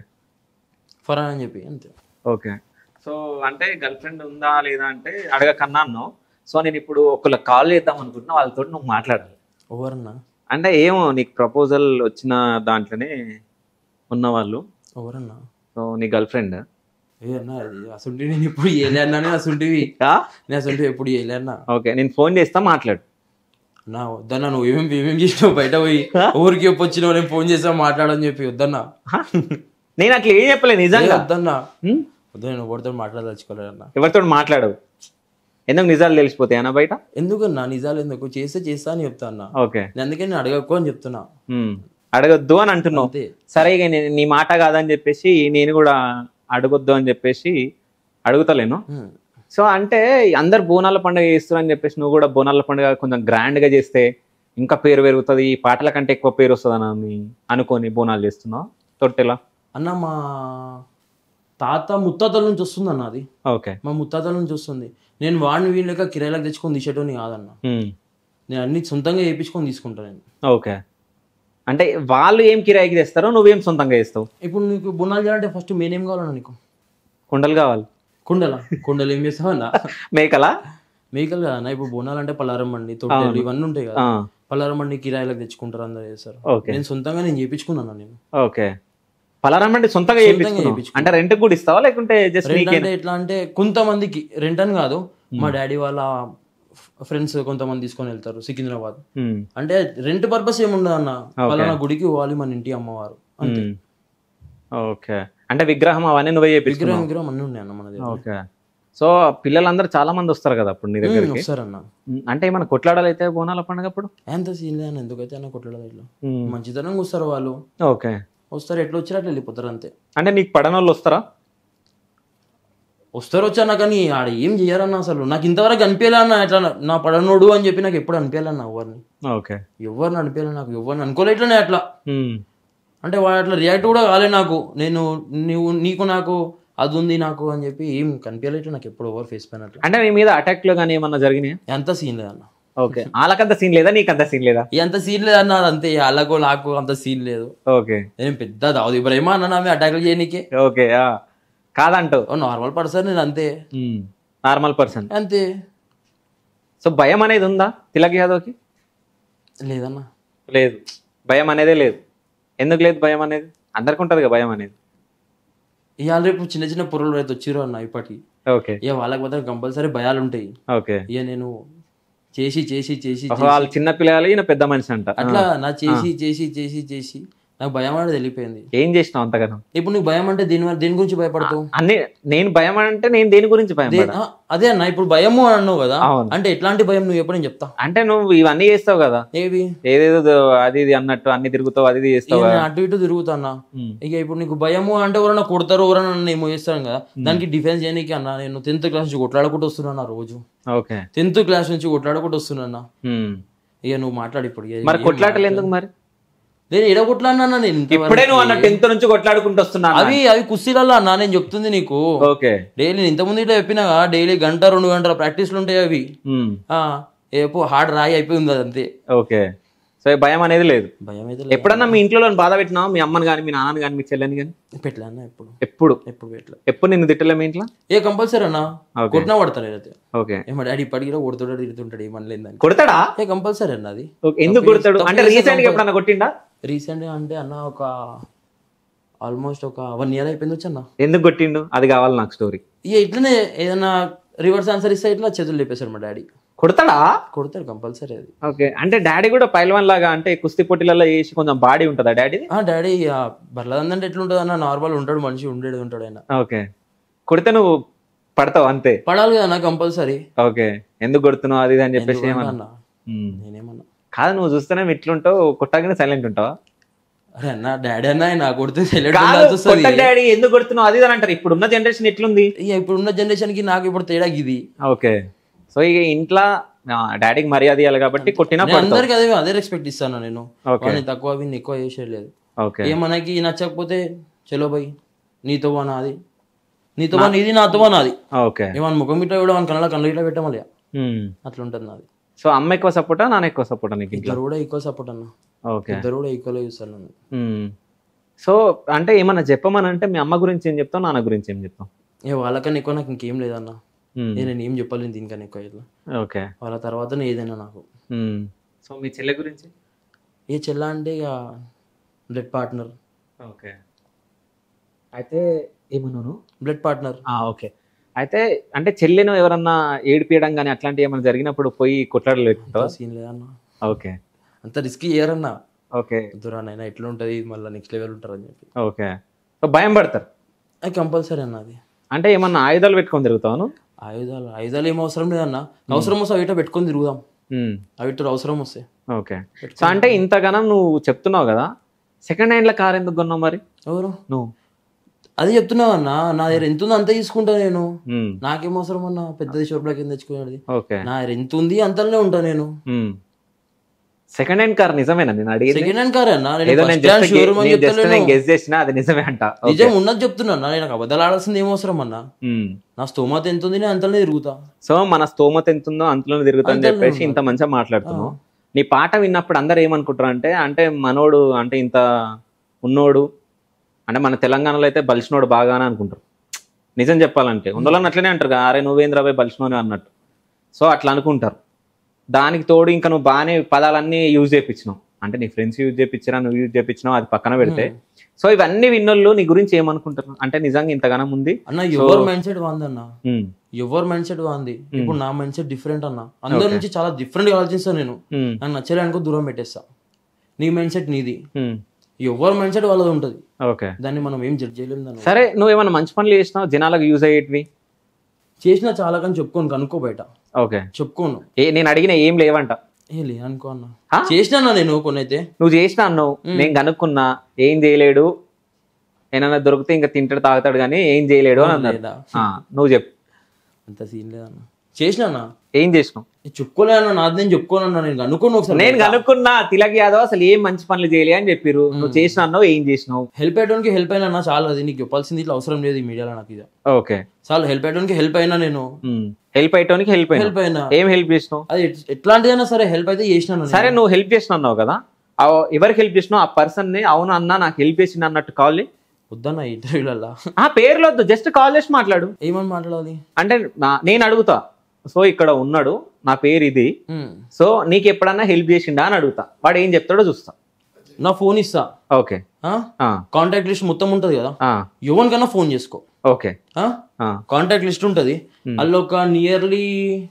ఫరాన్ అని చెప్పి అంతే ఓకే సో అంటే గర్ల్ ఫ్రెండ్ ఉందా లేదా అంటే అడగకన్నా అన్నావు సో నేను ఇప్పుడు ఒకళ్ళ కాల్ చేద్దాం అనుకుంటున్నా వాళ్ళతో నువ్వు మాట్లాడాలి ఎవరన్నా అంటే ఏమో నీకు ప్రపోజల్ వచ్చిన దాంట్లోనే ఉన్నవాళ్ళు ఎవరన్నా సో నీ గర్ల్ ఫ్రెండ్ ఏ అన్నా అది అసలు నేను ఇప్పుడు ఏలే అన్నా నేను అసలుంటివి నేను అసలు ఎప్పుడు ఏలే అన్నా ఓకే నేను ఫోన్ చేస్తా మాట్లాడు నా వద్దన్నా నువ్వు ఏమేమి ఏమేమి చేసినావు బయట పోయి ఊరికి ఎప్పుడు వచ్చినావు నేను ఫోన్ చేసా మాట్లాడని చెప్పి వద్దన్నా నేను అట్లా ఏం చెప్పలేదు ఏ నిజంగా వద్దన్నా హ్మ్? వద్దు నేను ఎవరితో మాట్లాడదలుచుకోలేదన్నా ఎవరితో మాట్లాడవు ఎందుకు నిజాలు తెలిసిపోతాయి అన్న బయట ఎందుకన్నా నిజాలు ఎందుకు చేస్తే చేస్తా అని చెప్తా అన్న ఓకే నేను అందుకే నేను అడగకు అని చెప్తున్నా ఉమ్. అడగొద్దు అని అంటున్నావు అంతే సరే ఇక నీ- నీ మాట కాదని చెప్పేసి నేను కూడా అడగొద్దు అని చెప్పేసి అడుగుతలేను ఉమ్. సో అంటే అందరు బోనాల పండుగ చేస్తున్నారు అని చెప్పేసి నువ్వు కూడా బోనాల పండుగ కొంచెం grand గా చేస్తే ఇంకా పేరు పెరుగుతుంది ఈ పాటల కంటే ఎక్కువ పేరు వస్తుంది అని అనుకొని బోనాలు చేస్తున్నావు తొట్టెలా అన్న మా తాత ముత్తాతల నుంచి వస్తుంది అన్న అది ఓకే మా ముత్తాతల నుంచి వస్తుంది నేను వాడిని వీళ్ళక కిరాయిలకు తెచ్చుకొని తీసేటోని కాదన్న నేను అన్ని సొంతంగా చేయించుకొని తీసుకుంటా నేను ఓకే అంటే వాళ్ళు ఏం కిరాయికి తెస్తారో నువ్వేం సొంతంగా చేస్తావు ఇప్పుడు నీకు బునాలు చేయాలంటే ఫస్ట్ మెయిన్ ఏం కావాలన్నా నీకు కుండలు కావాలి కుండల కుండలు ఏం చేస్తావు అన్న మేకలా మేకలు కదా అన్న ఇప్పుడు బోనాలు అంటే పలారం బండి తొట్టెలు ఇవన్నీ ఉంటాయి కదా ఆ, పలారం బండి కిరాయిలకు తెచ్చుకుంటారు అందరు చేస్తారు ఓకే నేను సొంతంగా నేను చేయించుకున్నాను నేను ఓకే పలారం అంటే సొంతంగా చేయించుకున్నావు చేయించుకున్నావు. అంటే రెంట్ కూడా ఇస్తావా లేకుంటే జస్ట్ రెంట్ నీకే అంటే ఎట్లా అంటే కొంతమందికి రెంట్ అని కాదు మా డాడీ వాళ్ళ ఫ్రెండ్స్ కొంతమంది తీసుకొని వెళ్తారు సికింద్రాబాద్ అంటే రెంట్ పర్పస్ ఏముండదు అన్న పలానా గుడికి పోవాలి మన ఇంటి అమ్మవారు అంతే ఓకే అంటే విగ్రహం అవన్నీ నువ్వే చేయించుకున్నావు విగ్రహం విగ్రహం అన్నీ ఉన్నాయి అన్న మన దగ్గర ఓకే సో పిల్లలందరూ చాలా మంది వస్తారు కదా అప్పుడు నీ దగ్గరికి వస్తారన్న ఉమ్, అంటే ఏమైనా కొట్లాడాలి అయితే బోనాల పండుగ అప్పుడు ఎంత సీన్ లేదు అన్న ఎందుకైతే అన్న కొట్టలేదు ఇట్లా మంచితనంగా వస్తారు వాళ్ళు ఓకే వస్తారు ఎట్లా వచ్చారు అట్లా వెళ్ళిపోతారు అంతే అంటే నీకు పడనోళ్ళు వస్తారా వస్తారు వచ్చానా కానీ ఆడ ఏం చేయరన్న అసలు నాకు ఇంతవరకు అనిపించలే అన్న ఇట్లా నా పడనోడు అని చెప్పి నాకు ఎప్పుడు అనిపించాలన్న ఎవరిని ఓకే ఎవరిని అనిపించలే నాకు ఎవరిని అనుకోలే ఇట్లనే అట్లా ఉమ్, అంటే వాడు అట్లా రియాక్ట్ కూడా కాలే నాకు నేను నీవు నీకు నాకు అది ఉంది నాకు అని చెప్పి ఏం కనిపించలేదు నాకు ఎప్పుడు ఎవరు ఫేస్ పైన అట్లా అంటే నీ మీద అటాక్లు కానీ ఏమన్నా జరిగినాయా ఎంత సీన్ లేదన్న ఓకే వాళ్ళకంత సీన్ లేదా నీకంత సీన్ లేదా ఎంత సీన్ లేదన్న అంతే వాళ్ళకు నాకు అంత సీన్ లేదు ఓకే నేను పెద్ద దావుది ఇబ్రహీమా అన్న నా మీద అటాక్లు చేయనీకే ఓకే ఆ. కాదంటావు ఓ నార్మల్ పర్సన్ నేను అంతే నార్మల్ పర్సన్ అంతే సో భయం అనేది ఉందా తిలక్ యాదవ్కి లేదన్న లేదు భయం అనేదే లేదు ఎందుకు లేదు భయం అనేది అందరికి ఉంటుంది కదా భయం అనేది ఇవాళ రేపు చిన్న చిన్న పొరలు రైతు వచ్చిర్రు అన్న ఇప్పటికి ఓకే ఇక వాళ్ళకి మాత్రం కంపల్సరీ భయాలు ఉంటాయి ఓకే ఇక నేను చేసి చేసి చేసి వాళ్ళు చిన్న పిల్లలు ఈయన పెద్ద మనిషి అంట అట్లా నా చేసి చేసి చేసి చేసి నాకు భయం అనేది వెళ్ళిపోయింది ఏం చేసినావు అంతగానం ఇప్పుడు నీకు భయం అంటే దీని వల్ల దేని గురించి భయపడతావు అన్ని నేను భయం అంటే నేను దేని గురించి భయం దే- పడా? ఆ, అదే అన్న ఇప్పుడు భయము అని అన్నావు కదా అవును. అంటే ఎట్లాంటి భయం నువ్వు ఎప్పుడు నేను చెప్తా అంటే నువ్వు ఇవన్నీ చేస్తావు కదా ఏవి ఏదేదో దో- అది ఇది అన్నట్టు అన్ని తిరుగుతావు అది ఇది చేస్తావు ఇక కదా నేను అటు ఇటు తిరుగుతాన్నా ఉమ్. ఇక ఇప్పుడు నీకు భయము అంటే ఎవరైనా కొడతారు ఎవరైనా నన్ను ఏమో చేస్తాను కదా దానికి డిఫెన్స్ చేయడానికి అన్న నేను టెన్త్ క్లాస్ నుంచి కొట్లాడుకుంటూ వస్తున్నా రోజు ఓకే టెన్త్ క్లాస్ నుంచి కొట్లాడుకుంటూ వస్తున్నా ఉమ్. ఇక నువ్వు మాట్లాడి ఇప్పుడు ఇక మరి ఏం కొట్లాటలు మాట్లాడ- ఎందుకు మరి నేను ఎడ కొట్లాడినా నేను ఇంతవరకు. ఇప్పుడే నువ్వు అన్న టెన్త్ నుంచి కొట్లాడుకుంటూ వస్తున్నా అవి అవి కుస్తీలలో అన్న నేను చెప్తుంది నీకు ఓకే డైలీ నేను ఇంతకుముందు ఇట్లా చెప్పినా డైలీ గంట రెండు గంటల ప్రాక్టీస్లు ఉంటాయి అవి ఉమ్. ఆ, ఏపో హార్డ్ రాయి అయిపోయింది అది అంతే ఓకే సో ఈ భయం అనేది లేదు భయం అయితే ఎప్పుడన్నా మీ ఇంట్లో బాధ పెట్టినావా మీ అమ్మని కానీ మీ నాన్నని కానీ మీ చెల్లెని కానీ పెట్టలే అన్న ఎప్పుడు ఎప్పుడు ఎప్పుడు పెట్టలే ఎప్పుడు నిన్ను తిట్టలే మీ ఇంట్లో ఏ కంపల్సరీ అన్న Okay. కొట్టినా కొడతాను నేనైతే ఓకే ఏ మా డాడీ ఇప్పటికి కూడా కొడుతుంటాడు తిడుతుంటాడు ఏమనలేదు దానికి కొడతాడా ఏ కంపల్సరీ అన్న అది ఓకే, ఎందుకు కొడతాడు అంటే రీసెంట్ గా ఎప్పుడన్నా కొట్టిండా రీసెంట్ గా అంటే అన్న ఒక ఆల్మోస్ట్ ఒక వన్ ఇయర్ అయిపోయింది వచ్చి అన్న ఎందుకు కొట్టిండు అది కావాలి నాకు స్టోరీ ఇక ఇట్లనే ఏదైనా రివర్స్ ఆన్సర్ ఇస్తే ఇట్లా చేతులు లేపేశారు మా డాడీ కొడతాడా కొడతారు కంపల్సరీ అది ఓకే అంటే డాడీ కూడా పైల్వాన్ లాగా అంటే కుస్తీ పోటీలలో వేసి కొంచెం బాడీ ఉంటుందా డాడీది ఆ డాడీ బర్లదందంటే ఎట్లుంటుంది అన్న నార్మల్ ఉంటాడు మనిషి ఉండేది ఉంటాడు ఆయన ఓకే కొడితే నువ్వు పడతావు అంతే పడాలి కదా అన్న కంపల్సరీ ఓకే ఎందుకు కొడుతున్నావు అది ఇది అని చెప్పేసి ఏమన్నా అన్న ఉమ్. నేనేమన్నా కాదు నువ్వు చూస్తేనే ఇట్లుంటావు కొట్టాకనే సైలెంట్ ఉంటావా అరే అన్న డాడీ అన్న ఆయన కొడితే సైలెంట్ కాదు వస్తుంది కొట్ట డాడీ ఎందుకు కొడుతున్నావు అది ఇది అని అంటారు ఇప్పుడున్న జనరేషన్ ఎట్లుంది ఇక ఇప్పుడున్న జనరేషన్ కి నాకు ఇప్పుడు తేడా ఇది ఓకే సో ఇక ఇంట్లో ఆ, డాడీకి మర్యాద ఇవ్వాలి కాబట్టి కొట్టినా నేను పడతావు అందరికి అదే అదే రెస్పెక్ట్ ఇస్తాను నేను Okay. వాడిని తక్కువ వీడిని ఎక్కువ చేసేయలేదు ఓకే ఏ మనకి నచ్చకపోతే చలో బై నీతో వా నాది నీతో వా నీది నాతో వా నాది ఓకే ఏమన్నా ముఖం ఇట్లా కూడా మన కళ్ళ కళ్ళు ఇట్లా పెట్టమలే ఉమ్. అట్లా ఉంటుంది నాది సో అమ్మ ఎక్కువ సపోర్టా నాన్న ఎక్కువ సపోర్టా నీకు ఇంట్లో ఇద్దరు కూడా ఈక్వల్ సపోర్ట్ అన్న ఓకే ఇద్దరు కూడా ఈక్వల్ చూస్తాను నన్ను ఉమ్. సో అంటే ఏమన్నా చెప్పమని అంటే మీ అమ్మ గురించి ఏం చెప్తావు నాన్న గురించి ఏం చెప్తావు ఏ వాళ్ళకన్నా ఎక్కువ నాకు ఇంకేం లేదన్న ఉమ్. ఏ నేను ఏం చెప్పలేను దీనికన్నా ఎక్కువ ఇట్లా ఓకే వాళ్ళ తర్వాతనే ఏదైనా నాకు ఉమ్. సో మీ చెల్లె గురించి ఏ చెల్ల అంటే ఇక బ్లడ్ పార్ట్నర్ ఓకే అయితే ఏమన్నాను బ్లడ్ పార్ట్నర్ ఓకే అయితే అంటే చెల్లెను ఎవరన్నా ఏడిపియడం కానీ అట్లాంటివి ఏమైనా జరిగినప్పుడు పోయి కొట్లాడలేకుంటావా సీన్ లేదన్న ఓకే అంత రిస్క్ చేయరన్నా ఓకే దురానైనా ఎట్లా ఉంటుంది మళ్ళీ నెక్స్ట్ లెవెల్ ఉంటారు అని చెప్పి ఓకే సో భయం పడతారు అది కంపల్సరీ అన్న అది అంటే ఏమన్నా ఆయుధాలు పెట్టుకొని తిరుగుతావు ఆయుధాలు ఆయుధాలు ఏం అవసరం లేదన్న అవసరం వస్తే అవిట పెట్టుకొని తిరుగుదాం ఉమ్, అవిట అవసరం వస్తే ఓకే సో అంటే ఇంతగానం నువ్వు చెప్తున్నావు కదా సెకండ్ హ్యాండ్ల కార్ ఎందుకు కొన్నావు మరి ఎవరు నువ్వు అదే చెప్తున్నావు అన్న నా దగ్గర ఎంత ఉంది అంతే తీసుకుంటా నేను ఉమ్, నాకేం అవసరం అన్న పెద్దది షోరూమ్ కింద తెచ్చుకునేది ఓకే నా దగ్గర ఎంత ఉంది అంతలోనే ఉంటా నేను సెకండ్ హ్యాండ్ కార్ నిజమేనా నేను అడిగేది సెకండ్ హ్యాండ్ కార్ అన్న నేను ఏదో first నేను hand జస్ట్ showroom అని జస్ట్ చెప్తలేను. నేను గెస్ చేసిన అది నిజమే అంట ఓకే. నిజం ఉన్నది చెప్తున్నా అన్న నేను నాకు అబద్ధాలు ఆడాల్సింది ఏం అవసరం అన్న ఉమ్. నా స్తోమత ఎంత ఉంది నేను అంతలోనే తిరుగుతా సో మన స్తోమత ఎంత ఉందో అంతలోనే తిరుగుతా అని చెప్పేసి ఇంత మంచిగా మాట్లాడుతున్నావు నీ పాట విన్నప్పుడు అందరు ఏమనుకుంటారు అంటే అంటే మనోడు అంటే ఇంత ఉన్నోడు అంటే మన తెలంగాణలో అయితే బలిసినోడు బాగానే అనుకుంటారు నిజం చెప్పాలంటే ఉండోళ్ళని అట్లనే అంటారు కదా, అరే నువ్వేంద్రబాయ్ బలిసినోని అన్నట్టు సో అట్లా అనుకుంటారు దానికి తోడు ఇంకా నువ్వు బాగానే పదాలన్నీ యూజ్ చేయించినావు అంటే నీ ఫ్రెండ్స్ యూజ్ చేయించినా నువ్వు యూజ్ చేయించినావు అది పక్కన పెడితే సో ఇవన్నీ విన్నోళ్ళు నీ గురించి ఏమనుకుంటారు అంటే నిజంగా ఇంతగానం ఉంది అన్న ఎవరు మైండ్ సెట్ వాందన్న ఉమ్, ఎవరు మైండ్ సెట్ వాంది ఇప్పుడు నా మైండ్ సెట్ డిఫరెంట్ అన్న అందరి నుంచి చాలా డిఫరెంట్ గా ఆలోచిస్తాను నేను ఉమ్, నాకు నచ్చలే అనుకో దూరం పెట్టేస్తా నీ మైండ్ సెట్ నీది ఉమ్, ఎవరు మైండ్ సెట్ వాళ్ళది ఉంటుంది ఓకే దాన్ని మనం ఏం జడ్జ్ చేయలేము దాన్ని సరే నువ్వు ఏమైనా మంచి పనులు చేసినావు జనాలకు యూజ్ అయ్యేటివి చేసినా చాలా కానీ చెప్పుకోను కనుక్కో బయట ఓకే చెప్పుకోను ఏ నేను అడిగిన ఏం లేవంట ఏ లే అనుకో అన్న హా? చేసినా నేను కొన్ని అయితే నువ్వు చేసినా అన్నావు నేను కనుక్కున్నా ఏం చేయలేడు ఏమైనా దొరికితే ఇంకా తింటాడు తాగుతాడు కానీ ఏం చేయలేడు అని అన్నారు లేదా ఆ, నువ్వు చెప్పు అంత సీన్ లేదన్న చేసినా అన్న ఏం చేసినావు చెప్పుకోలే అన్న నాది నేను చెప్పుకోనన్నా నేను అనుకోను ఒకసారి నేను కనుక్కున్నా తిలక్ యాదవ్ అసలు ఏం మంచి పనులు చేయలే అని చెప్పిరు నువ్వు చేసిన అన్నావు ఏం చేసినావు హెల్ప్ అయ్యడానికి హెల్ప్ అయినా అన్న చాలా అది నీకు చెప్పాల్సింది ఇట్లా అవసరం లేదు ఈ మీడియాలో నాకు ఇది ఓకే చాలా హెల్ప్ అయ్యడానికి హెల్ప్ అయినా నేను హెల్ప్ అయ్యటానికి హెల్ప్ హెల్ప్ అయినా ఏం హెల్ప్ చేసినావు అది ఎట్- ఎట్లాంటిదైనా సరే హెల్ప్ అయితే చేసినాను నేను. సరే నువ్వు హెల్ప్ చేసిన అన్నావు కదా ఆ ఎవరికి హెల్ప్ చేసినావు ఆ పర్సన్ ని అవును అన్నా నాకు హెల్ప్ చేసింది అన్నట్టు కాల్ వద్దన్న ఇంటర్వ్యూలల్లా ఆ పేర్లు వద్దు జస్ట్ కాల్ చేసి మాట్లాడు ఏమని మాట్లాడాలి అంటే నా- నేను అడుగుతా సో ఇక్కడ ఉన్నాడు నా పేరు ఇది ఉమ్. సో నీకు ఎప్పుడన్నా హెల్ప్ చేసిండా అని అడుగుతా వాడు ఏం చెప్తాడో చూస్తా నా ఫోన్ ఇస్తా ఓకే కాంటాక్ట్ లిస్ట్ మొత్తం ఉంటది కదా ఆ, ఎవరికైనా ఫోన్ చేసుకో ఓకే ఆ, కాంటాక్ట్ లిస్ట్ ఉంటది అందులో ఒక నియర్లీ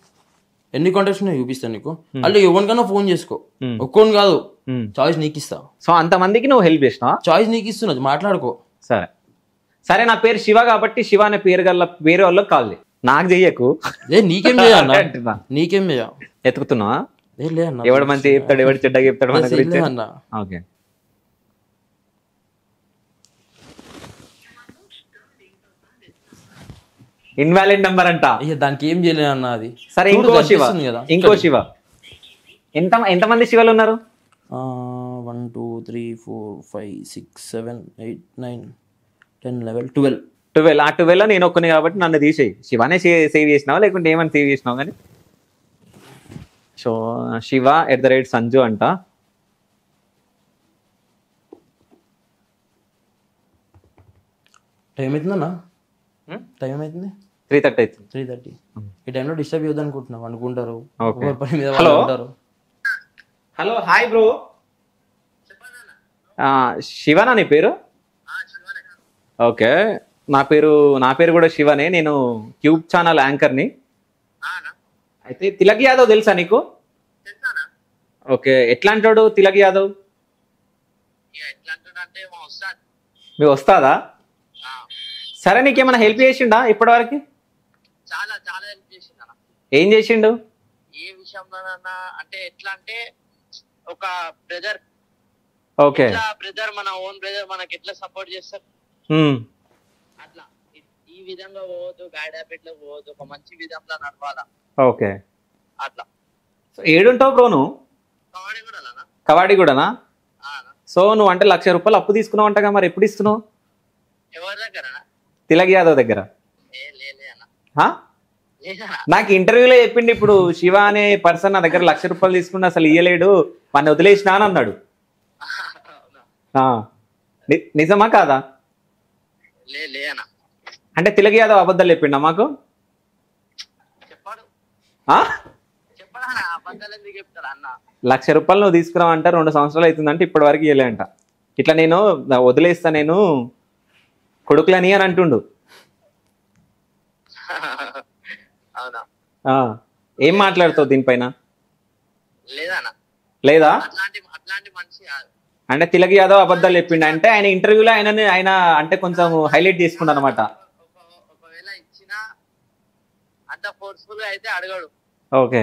ఎన్ని కాంటాక్ట్స్ ఉన్నాయో చూపిస్తాను నీకు అందులో ఎవరికైనా ఫోన్ చేసుకో ఒక్కొని కాదు ఉమ్. చాయిస్ నీకు ఇస్తా సో అంతమందికి నువ్వు హెల్ప్ చేసినావా చాయిస్ నీకు ఇస్తున్నది మాట్లాడుకో సరే సరే నా పేరు శివ కాబట్టి శివ అనే పేరు గల వేరే వాళ్ళకి కాల్ చేయి. నాకు చెయ్యకు ఏ నీకేం చేయాలన్నా అంటున్నా. నీకేం చేయ ఎత్తుకుతున్నావా ఏ లే అన్న ఎవడు మంచి చెప్తాడు ఎవడు చెడ్డగా చెప్తాడు మన అసలు గురించి లే అన్న ఓకే ఇన్వాలిడ్ నెంబర్ అంట ఇక దానికి ఏం చేయలేదు అన్న అది సరే చూడు, ఇంకో శివ కనిపిస్తుంది కదా ఇంకో శివ ఎంత ఎంతమంది శివలు ఉన్నారు one two three four five six seven eight nine ten eleven twelve twelve ఆ ట్వెల్వ్ నేను ఒక్కని కాబట్టి నన్ను తీసేయి శివనే సేవ్ చేసినావా లేకుంటే ఏమని సేవ్ చేసినావు కానీ so Shiva at the rate Sanju అంట టైం అవుతుందన్నా టైం అవుతుంది త్రీ థర్టీ అవుతుంది త్రీ థర్టీ ఈ టైంలో డిస్టర్బ్ చేయొద్దు అనుకుంటున్నాం అనుకుంటారు Okay. ఒకరి పని మీద Hello? వాళ్ళు ఉంటారు హలో హాయ్ బ్రో శివనా నీ పేరు ఓకే నా పేరు నా పేరు కూడా శివనే నేను క్యూబ్ ఛానల్ యాంకర్ని అయితే తిలక్ యాదవ్ తెలుసా నీకు ఓకే ఎట్లాంటి వాడు తిలక్ యాదవ్ మీ వస్తాదా సరే నీకేమైనా హెల్ప్ చేసిండా ఇప్పటివరకు చాలా చాలా హెల్ప్ చేసింది అన్న ఏం చేసిండు ఏ విషయంలోనన్నా అంటే ఎట్లా అంటే ఒక బ్రదర్ ఓకే ఎట్లా బ్రదర్ మన ఓన్ బ్రదర్ మనకి ఎట్లా సపోర్ట్ చేస్తారు ఉమ్, అట్లా ఈ- ఈ విధంగా పోవద్దు గాడిపేటలో పోవద్దు ఒక మంచి విధంలో నడవాలా ఓకే అట్లా సో ఏడుంటావు బ్రో నువ్వు కామెడీ కూడా అలానా కవాడి కూడానా ఆ అన్న. సో నువ్వు అంటే లక్ష రూపాయలు అప్పు తీసుకున్నావు అంటగా మరి ఎప్పుడు ఇస్తున్నావు ఎవరి దగ్గరనా తిలక్ యాదవ్ దగ్గర ఏ లే లే అన్న హా? లేదన్నా నాకు ఇంటర్వ్యూలో చెప్పిండు ఇప్పుడు శివ అనే పర్సన్ నా దగ్గర లక్ష రూపాయలు తీసుకుని అసలు ఇయ్యలేడు వాడిని వదిలేసినా అని అన్నాడు అవునా? ఆ. ని- నిజమా కాదా లే లే అన్న అంటే తిలక్ యాదవ్ అబద్ధాలు చెప్పిండా మాకు చెప్పాడు ఆ? చెప్పడా అన్న అబద్ధాలు ఎందుకు చెప్తాడు అన్న లక్ష రూపాయలు నువ్వు తీసుకురావంట రెండు సంవత్సరాలు అవుతుందంటే ఇప్పటి వరకు ఇవ్వలే అంట ఇట్లా నేను వదిలేస్తా నేను కొడుకులని అని అంటుండు అవునా ఆ. ఏం మాట్లాడుతావు దీనిపైన లేదన్న లేదా అట్లాంటి అట్లాంటి మనిషి కాదు అంటే తిలక్ యాదవ్ అబద్ధాలు చెప్పిండు అంటే ఆయన ఇంటర్వ్యూలో ఆయన ఆయన అంటే కొంచెం హైలైట్ చేసుకున్నాడు అనమాట ఒక- ఒకవేళ ఇచ్చినా అంత ఫోర్స్ఫుల్ గా అయితే అడగడు ఓకే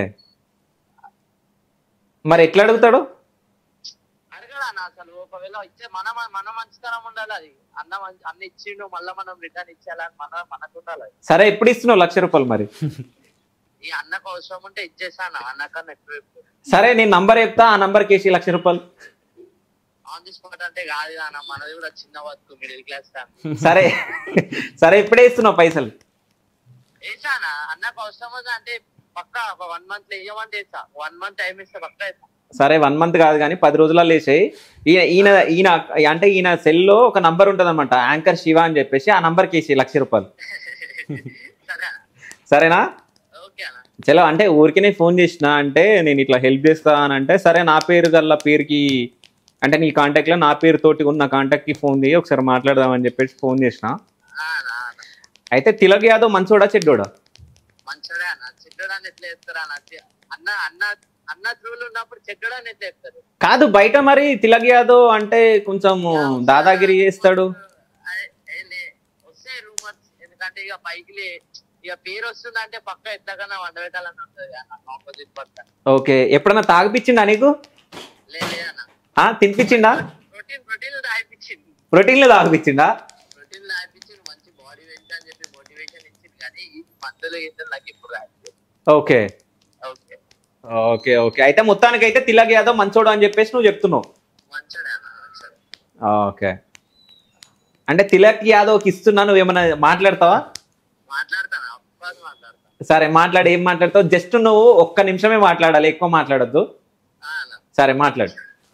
మరి ఎట్లా అడుగుతాడు అడగడు అన్న అసలు ఒకవేళ ఇచ్చే మన మన మంచితనం ఉండాలి అది అన్న మంచి అన్న ఇచ్చిండు మళ్ళీ మనం రిటర్న్ ఇచ్చేయాలని మన మనకు ఉండాలి అది. సరే ఎప్పుడు ఇస్తున్నావు లక్ష రూపాయలు మరి ఈ అన్నకు అవసరం ఉంటే ఇచ్చేసాను అన్నకన్నా ఎక్కువ సరే నేను నంబర్ చెప్తా ఆ నంబర్కి వేసి లక్ష రూపాయలు ఆన్ ది స్పాట్ అంటే కాదు అన్న మనది కూడా చిన్న బతుకు మిడిల్ క్లాస్ ఫ్యామిలీ సరే సరే ఎప్పుడే ఇస్తున్నావు పైసలు వేసానా అన్నకు అవసరం ఉంది అంటే పక్కా ఒక వన్ మంత్ లో వేయమంటే వేసా వన్ మంత్ టైం ఇస్తే పక్కా వేసా సరే వన్ మంత్ కాదు కానీ పది రోజులలో వేసేయి ఈయన ఈయన ఈయన అంటే ఈయన సెల్లో ఒక నంబర్ ఉంటుంది అనమాట యాంకర్ శివ అని చెప్పేసి ఆ నంబర్కి వేసి లక్ష రూపాయలు సరే సరేనా ఓకే అన్న చలో అంటే ఊరికే ఫోన్ చేసిన అంటే నేను ఇట్లా హెల్ప్ చేస్తా అని అంటే సరే నా పేరు గల్ల పేరుకి అంటే నీ కాంటాక్ట్ లో నా పేరు తోటి ఉన్న కాంటాక్ట్ కి ఫోన్ చేయి ఒకసారి మాట్లాడదామని చెప్పేసి ఫోన్ చేసిన ఆ అన్న, ఆ అన్న. అయితే తిలక్ యాదవ్ మంచోడా చెడ్డోడా మంచోడే అన్న చెడ్డడాన్ని ఎట్లా చెప్తారా అన్న చి- అన్న అన్న అన్న త్రూలు ఉన్నప్పుడు చెడ్డడాన్ని ఎట్లా చెప్తారు కాదు బయట మరి తిలక్ యాదవ్ అంటే కొంచెం దాదాగిరి చేస్తాడు అదే, ఏ లే- వస్తాయి రూమర్స్ ఎందుకంటే ఇక పైకి లే- ఇక పేరు వస్తుందంటే పక్క ఎట్లాగన్నా వండబెట్టాలని ఉంటుంది అన్న ఆపోజిట్ పర్సన్ ఓకే ఎప్పుడన్నా తాగిపించిండా నీకు లేదు అన్న ఆ తినిపించిండా ప్రోటీన్ ప్రోటీన్ రాయిపించింది ప్రోటీన్లు తాగిపించిండా ప్రోటీన్ రాయిపించింది మంచి బాడీ పెంచు అని చెప్పి మోటివేషన్ ఇచ్చింది కానీ ఈ మందులు గిందులు నాకు ఇప్పుడు రాయింది ఓకే ఓకే ఓకే ఓకే అయితే మొత్తానికి అయితే తిలక్ యాదవ్ మంచోడు అని చెప్పేసి నువ్వు చెప్తున్నావు మంచోడే అన్న మంచోడే ఓకే అంటే తిలక్ యాదవ్కి ఇస్తున్నా నువ్వు ఏమైనా మాట్లాడతావా మాట్లాడతాను అఫ్కోర్స్ మాట్లాడతాను సరే మాట్లాడి ఏం మాట్లాడతావు జస్ట్ నువ్వు ఒక్క నిమిషమే మాట్లాడాలి ఎక్కువ మాట్లాడొద్దు ఆ అన్న సరే మాట్లాడు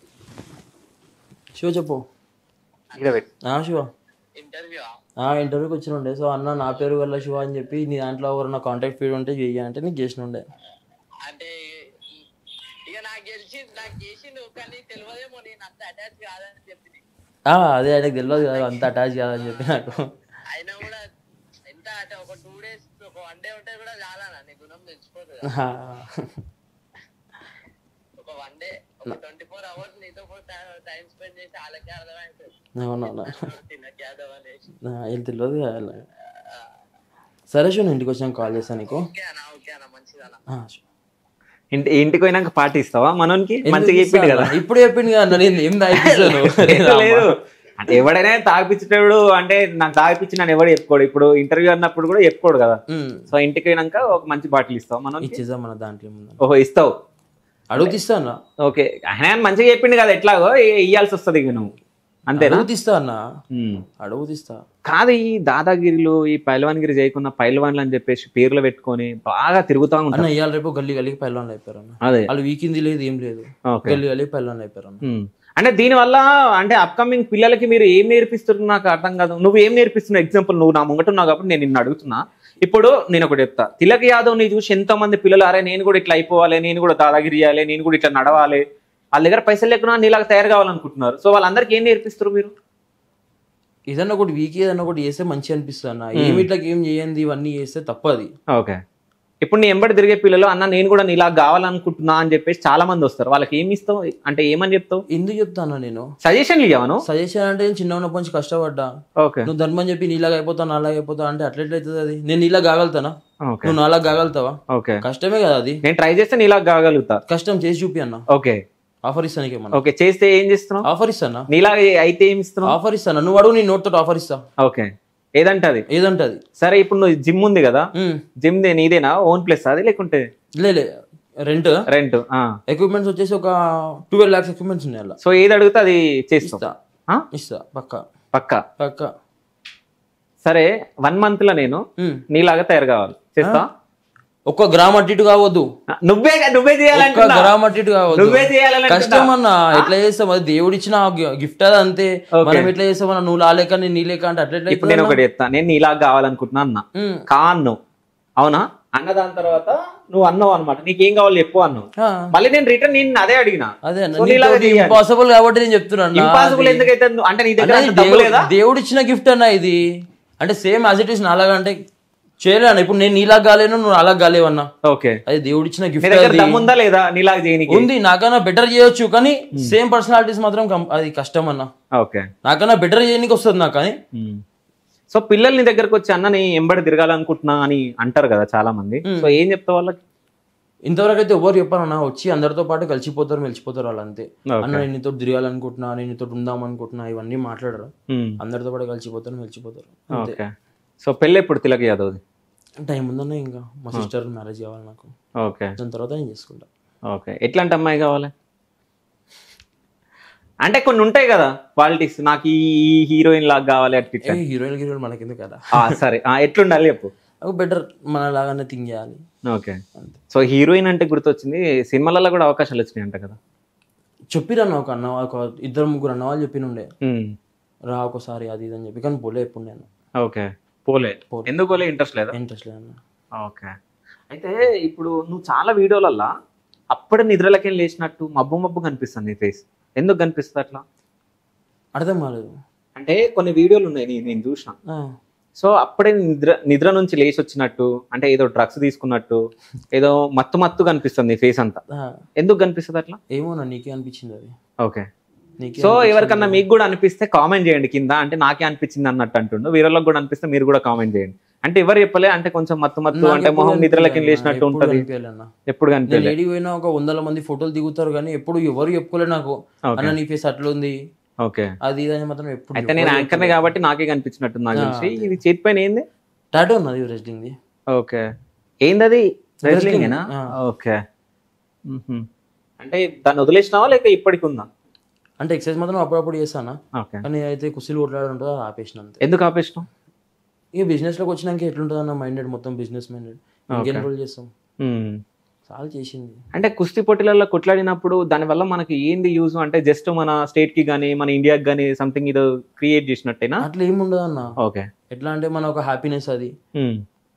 శివ చెప్పు ఇక్కడ పెట్టు. ఆ ఆ శివ ఇంటర్వ్యూ ఆ ఇంటర్వ్యూకి వచ్చిన ఉండే సో అన్న నా పేరు వల్ల శివ అని చెప్పి నీ దాంట్లో ఎవరైనా కాంటాక్ట్ ఫీడ్ ఉంటే చెయ్యి అంటే నీకు చేసిన ఉండే అంటే ఇక నాకు గెలిచి నాకు చేసిండు కానీ తెలియదేమో నేను అంత అటాచ్ కాదని చెప్పింది ఆ, అదే ఆయనకు తెలియదు కదా అంత అటాచ్ కాదని చెప్పి నాకు అయినా కూడా ఎంత అంటే ఒక టూ డేస్ ఒక వన్ డే ఉంటే కూడా చాలా నీ గుణం తెలిసిపోతుంది ఆ, ఒక వన్ డే ఒక ట్వంటీ ఫోర్ అవర్స్ నీతో టైం స్పెండ్ చేసి వాళ్ళకి అర్థమైపోతుంది అవునవునా తిన్నకి యాదవ్ అనేసి ఆ, ఏం తెలియదు కదా. సరే శివ నేను ఇంటికి వచ్చాక కాల్ చేస్తాను నీకు ఓకే అన్న ఓకే అన్న మంచిది అన్న ఆ, శివ. ఇంటి ఇంటికి పోయినాక పార్టీ ఇస్తావా మనోనికి ఎందుకు మంచిగా చెప్పిండు ఇస్తా కదా అన్న? ఇప్పుడు చెప్పింది కదా అన్న, నేను ఏం తాగిస్తాను లేదు, లేదు అంటే ఎవడైనా తాగిపించేటప్పుడు అంటే నాకు తాగిపించి నన్ను ఎవడు చెప్పుకోడు ఇప్పుడు ఇంటర్వ్యూ అన్నప్పుడు కూడా చెప్పుకోడు కదా సో ఇంటికి పోయినాక ఒక మంచి బాటిల్ ఇస్తావు మనం ఇచ్చేద్దాం మన దాంట్లో ఏముందని. ఓహో ఇస్తావు అడుగుతిస్తా అన్న ఓకే ఆయన మంచిగా చెప్పిండు కదా ఎట్లాగో ఇ- ఇయ్యాల్సి వస్తుంది ఇక నువ్వు అంతేనా అడుగుతిస్తా అన్న ఉమ్. అడుగుతిస్తా కాదు ఈ దాదాగిరిలు ఈ పైల్వాన్గిరి చేయకుండా పైల్వాన్లు అని చెప్పేసి పేర్లు పెట్టుకొని బాగా తిరుగుతా అన్న ఉంటారు ఇవాళ రేపు గల్లీ గల్లీకి పైలాన్లు అయిపోయారు అన్న అదే వాళ్ళు వీకింది లేదు ఏం లేదు ఓకే గల్లీ గల్లీ పైలాన్లు అయిపోయారు అన్న ఉమ్. అంటే దీని వల్ల అంటే అప్కమింగ్ పిల్లలకి మీరు ఏం నేర్పిస్తున్నారు నాకు అర్థం కాదు నువ్వు ఏం నేర్పిస్తున్నావు ఎగ్జాంపుల్ నువ్వు నా ముంగట ఉన్నావు కాబట్టి నేను నిన్ను అడుగుతున్నా ఇప్పుడు నేను ఒకటి చెప్తా తిలక్ యాదవ్ ని చూసి ఎంతో మంది పిల్లలు అరే నేను కూడా ఇట్లా అయిపోవాలి నేను కూడా దాదాగిరి చేయాలి నేను కూడా ఇట్లా నడవాలి వాళ్ళ దగ్గర పైసలు లేకున్నా నీలాగా తయారు కావాలనుకుంటున్నారు సో వాళ్ళందరికీ ఏం నేర్పిస్తారు మీరు ఏదన్నా ఒకటి వీక్ ఏదన్నా ఒకటి చేస్తే మంచి అనిపిస్తుంది అన్న ఏమి ఇట్లా ఏం చేయండి ఇవన్నీ చేస్తే తప్పది ఓకే ఇప్పుడు నీ ఎంబడి తిరిగే పిల్లలు అన్న నేను కూడా నీలా కావాలనుకుంటున్నా అని చెప్పేసి చాలా మంది వస్తారు వాళ్ళకి ఏమి ఇస్తావు అంటే ఏమని చెప్తావు ఎందుకు చెప్తాను నేను సజెషన్లు ఇవ్వను సజెషన్ అంటే నేను చిన్న ఉన్నప్పటి నుంచి కష్టపడ్డా ఓకే నువ్వు ధర్మం చెప్పి నీలాగా అయిపోతావు నాలాగా అయిపోతావు అంటే అట్లా ఎట్లా అవుతుంది అది నేను నీలా కాగలుగుతానా ఓకే నువ్వు నాలాగా కాగలుగుతావా ఓకే కష్టమే కదా అది నేను ట్రై చేస్తే నీలా కాగలుగుతా కష్టం చేసి చూపి అన్న ఓకే ఆఫర్ ఇస్తాను ఏమన్నా ఓకే చేస్తే ఏం చేస్తున్నావు ఆఫర్ ఇస్తానా నీలా అయితే ఏమి ఇస్తున్నావు ఆఫర్ ఇస్తాను నువ్వు అడుగు నీ నోట్తో ఆఫర్ ఇస్తా ఓకే ఏదంటే అది ఏదంటే అది సరే ఇప్పుడు నువ్వు జిమ్ ఉంది కదా ఉమ్. జిమ్ నీదేనా ఓన్ ప్లేస్ అది లేకుంటే లేలే రెంట్ రెంట్ ఎక్విప్మెంట్స్ వచ్చేసి ఒక ట్వెల్వ్ లాక్స్ ఎక్విప్మెంట్స్ ఉన్నాయి అలా సో ఏది అడిగితే అది చేస్తావు ఇస్తా ఆ? ఇస్తా పక్క పక్కా పక్క సరే వన్ మంత్ లో నేను ఉమ్. నీలాగా తయారు కావాలి చేస్తా ఒక్క గ్రామ్ అటు ఇటు కావద్దు నువ్వే నువ్వే ఒక్క చేయాలంటున్నా గ్రామ్ అటు ఇటు కావద్దు నువ్వే చేయాలని కష్టం అన్న ఎట్లా చేస్తాం అది దేవుడు ఇచ్చిన గిఫ్ట్ అది అంతే మనం ఎట్లా చేస్తాం అన్న నువ్వు లాలేక నేను నీ లేక అంటే అట్లా ఎట్లా ఇప్పుడు నేను ఒకటి చెప్తా నేను నీలాగా కావాలనుకుంటున్నా అన్న ఉమ్. కాను అవునా అన్న దాని తర్వాత నువ్వు అన్నావు అనమాట నీకేం కావాలి చెప్పు అన్నావు ఆ, మళ్ళీ నేను రిటర్న్ నేను అదే అడిగిన అదే So నీలాగా అన్న చేయాలి. ఇంపాసిబుల్ కాబట్టి నేను చెప్తున్నాను ఇంపాసిబుల్ ఎందుకైతే నువ్వు- అంటే నీ దగ్గర అంత డబ్బు లేదా దేవుడు ఇచ్చిన గిఫ్ట్ అన్న ఇది అంటే సేమ్ యాజ్ ఇట్ ఈస్ నాలాగా అంటే చేయలేను ఇప్పుడు నేను నీలాగా కాలేను నువ్వు అలా కాలేవన్నా ఓకే అది దేవుడు ఇచ్చిన నీ గిఫ్ట్ దగ్గర అది దమ్ముందా లేదా నీలాగా చేయనికి ఉంది నాకన్నా బెటర్ చేయొచ్చు కానీ సేమ్ పర్సనాలిటీస్ మాత్రం కం- అది కష్టం అన్న ఓకే నాకన్నా బెటర్ చేయడానికి వస్తుంది నాకు కానీ సో పిల్లల్ని దగ్గరకు వచ్చి అన్నని ఎంబడి తిరగాలనుకుంటున్నా అని అంటారు కదా చాలా మంది సో ఏం చెప్తా వాళ్ళకి ఇంతవరకు అయితే ఎవరు చెప్పారన్నా వచ్చి అందరితో పాటు కలిసిపోతారు మెలిచిపోతారు వాళ్ళు అంతే Okay. అన్న నేను నీతో తిరగాలనుకుంటున్నా నేను నీతో ఉందాం అనుకుంటున్నా ఇవన్నీ మాట్లాడరు ఉమ్, అందరితో పాటు కలిసిపోతారు మెలిచిపోతారు అంతే ఓకే సో పెళ్ళి ఎప్పుడు తిలక్ యాదవ్ది టైం ఉందన్న ఇంకా మా సిస్టర్ మ్యారేజ్ కావాలి నాకు ఓకే దాని తర్వాత నేను చేసుకుంటా ఓకే ఎట్లాంటి అమ్మాయి కావాలి అంటే కొన్ని ఉంటాయి కదా క్వాలిటీస్ నాకు ఈ హీరోయిన్ లాగా కావాలి అట్లా ఇట్లా. ఏ హీరోయిన్ హీరోయిన్ మనకెందుకు కదా ఆ, సరే ఆ, ఎట్లుండాలి చెప్పు ఒక బెటర్ మన లాగానే థింక్ చేయాలి ఓకే సో హీరోయిన్ అంటే గుర్తొచ్చింది సినిమాలలో కూడా అవకాశాలు వచ్చినాయి అంట కదా చెప్పిరన్న ఒక అన్న ఒక ఇద్దరు ముగ్గురు అన్న వాళ్ళు చెప్పినుండే ఉమ్, రా ఒకసారి అది ఇది అని చెప్పి కానీ పోలే ఎప్పుడు నేను ఓకే పోలే ఎందుకు పోలే ఇంట్రెస్ట్ లేదా ఇంట్రెస్ట్ లేదన్న ఓకే అయితే ఇప్పుడు నువ్వు చాలా వీడియోలల్లా అప్పుడే నిద్రలకి లేచినట్టు మబ్బు మబ్బు కనిపిస్తుంది నీ ఫేస్ ఎందుకు కనిపిస్తుంది అట్లా అర్థం కాలేదు అంటే కొన్ని వీడియోలు ఉన్నాయి నీ- నేను చూసిన ఆ, సో అప్పుడే నిద్ర నిద్ర నుంచి లేచి వచ్చినట్టు అంటే ఏదో డ్రగ్స్ తీసుకున్నట్టు ఏదో మత్తు మత్తు కనిపిస్తుంది నీ ఫేస్ అంతా ఆ, ఎందుకు కనిపిస్తుంది అట్లా ఏమోనా నీకే అనిపించింది అది ఓకే నీకే సో ఎవరికన్నా మీకు కూడా అనిపిస్తే కామెంట్ చేయండి కింద అంటే నాకే అనిపించింది అన్నట్టు అంటుండు వీళ్ళకి కూడా అనిపిస్తే మీరు కూడా కామెంట్ చేయండి అంటే ఎవరు చెప్పలే అంటే కొంచెం మత్తు మత్తు నాకు అంటే ఎప్పుడు మొహం నిద్రలకి అనిపించలే లేచినట్టు అన్న, ఎప్పుడు ఉంటది అనిపించలే అన్న. ఎప్పుడు నేను కనిపించలే ఏడికి పోయినా ఒక వందల మంది ఫోటోలు దిగుతారు కానీ ఎప్పుడు ఎవరు చెప్పుకోలే నాకు Okay. అన్న నీ ఫేస్ అట్లుంది ఓకే అది ఇది అని మాత్రం ఎప్పుడు అయితే నేను యాంకర్నే కాబట్టి నాకే కనిపించినట్టు నాకు తెలిసి ఇది చేతి పైన ఏంది టాటూ ఉన్నది రెస్టింగ్ది ఓకే ఏంది అది రెజ్లింగేనా ఆ. ఓకే మ్మ్హ్మ్. అంటే దాన్ని వదిలేసినావా లేక ఇప్పటికి ఉందా అంటే ఎక్సర్సైజ్ మాత్రం అప్పుడప్పుడు చేస్తానా ఓకే కానీ అయితే కుస్తీలు కొట్లాడుంటుందో అది ఆపేసిన అంతే ఎందుకు ఆపేసినావు ఈ బిజినెస్ లోకి వచ్చినాక ఎట్లుంటుంది అన్న మైండెడ్ మొత్తం బిజినెస్ మైండెడ్ ఇంకేం రోజులు చేస్తాం మ్మ్. చాలా చేసింది అంటే కుస్తీ పోటీలలో కొట్లాడినప్పుడు దానివల్ల మనకి ఏంది యూజ్ అంటే జస్ట్ మన స్టేట్ కి కానీ మన ఇండియాకి కానీ సంథింగ్ ఇది క్రియేట్ చేసినట్టేనా అట్లా ఏమి ఉండదు అన్న ఓకే ఎట్లా అంటే మన ఒక హ్యాపీనెస్ అది మ్మ్.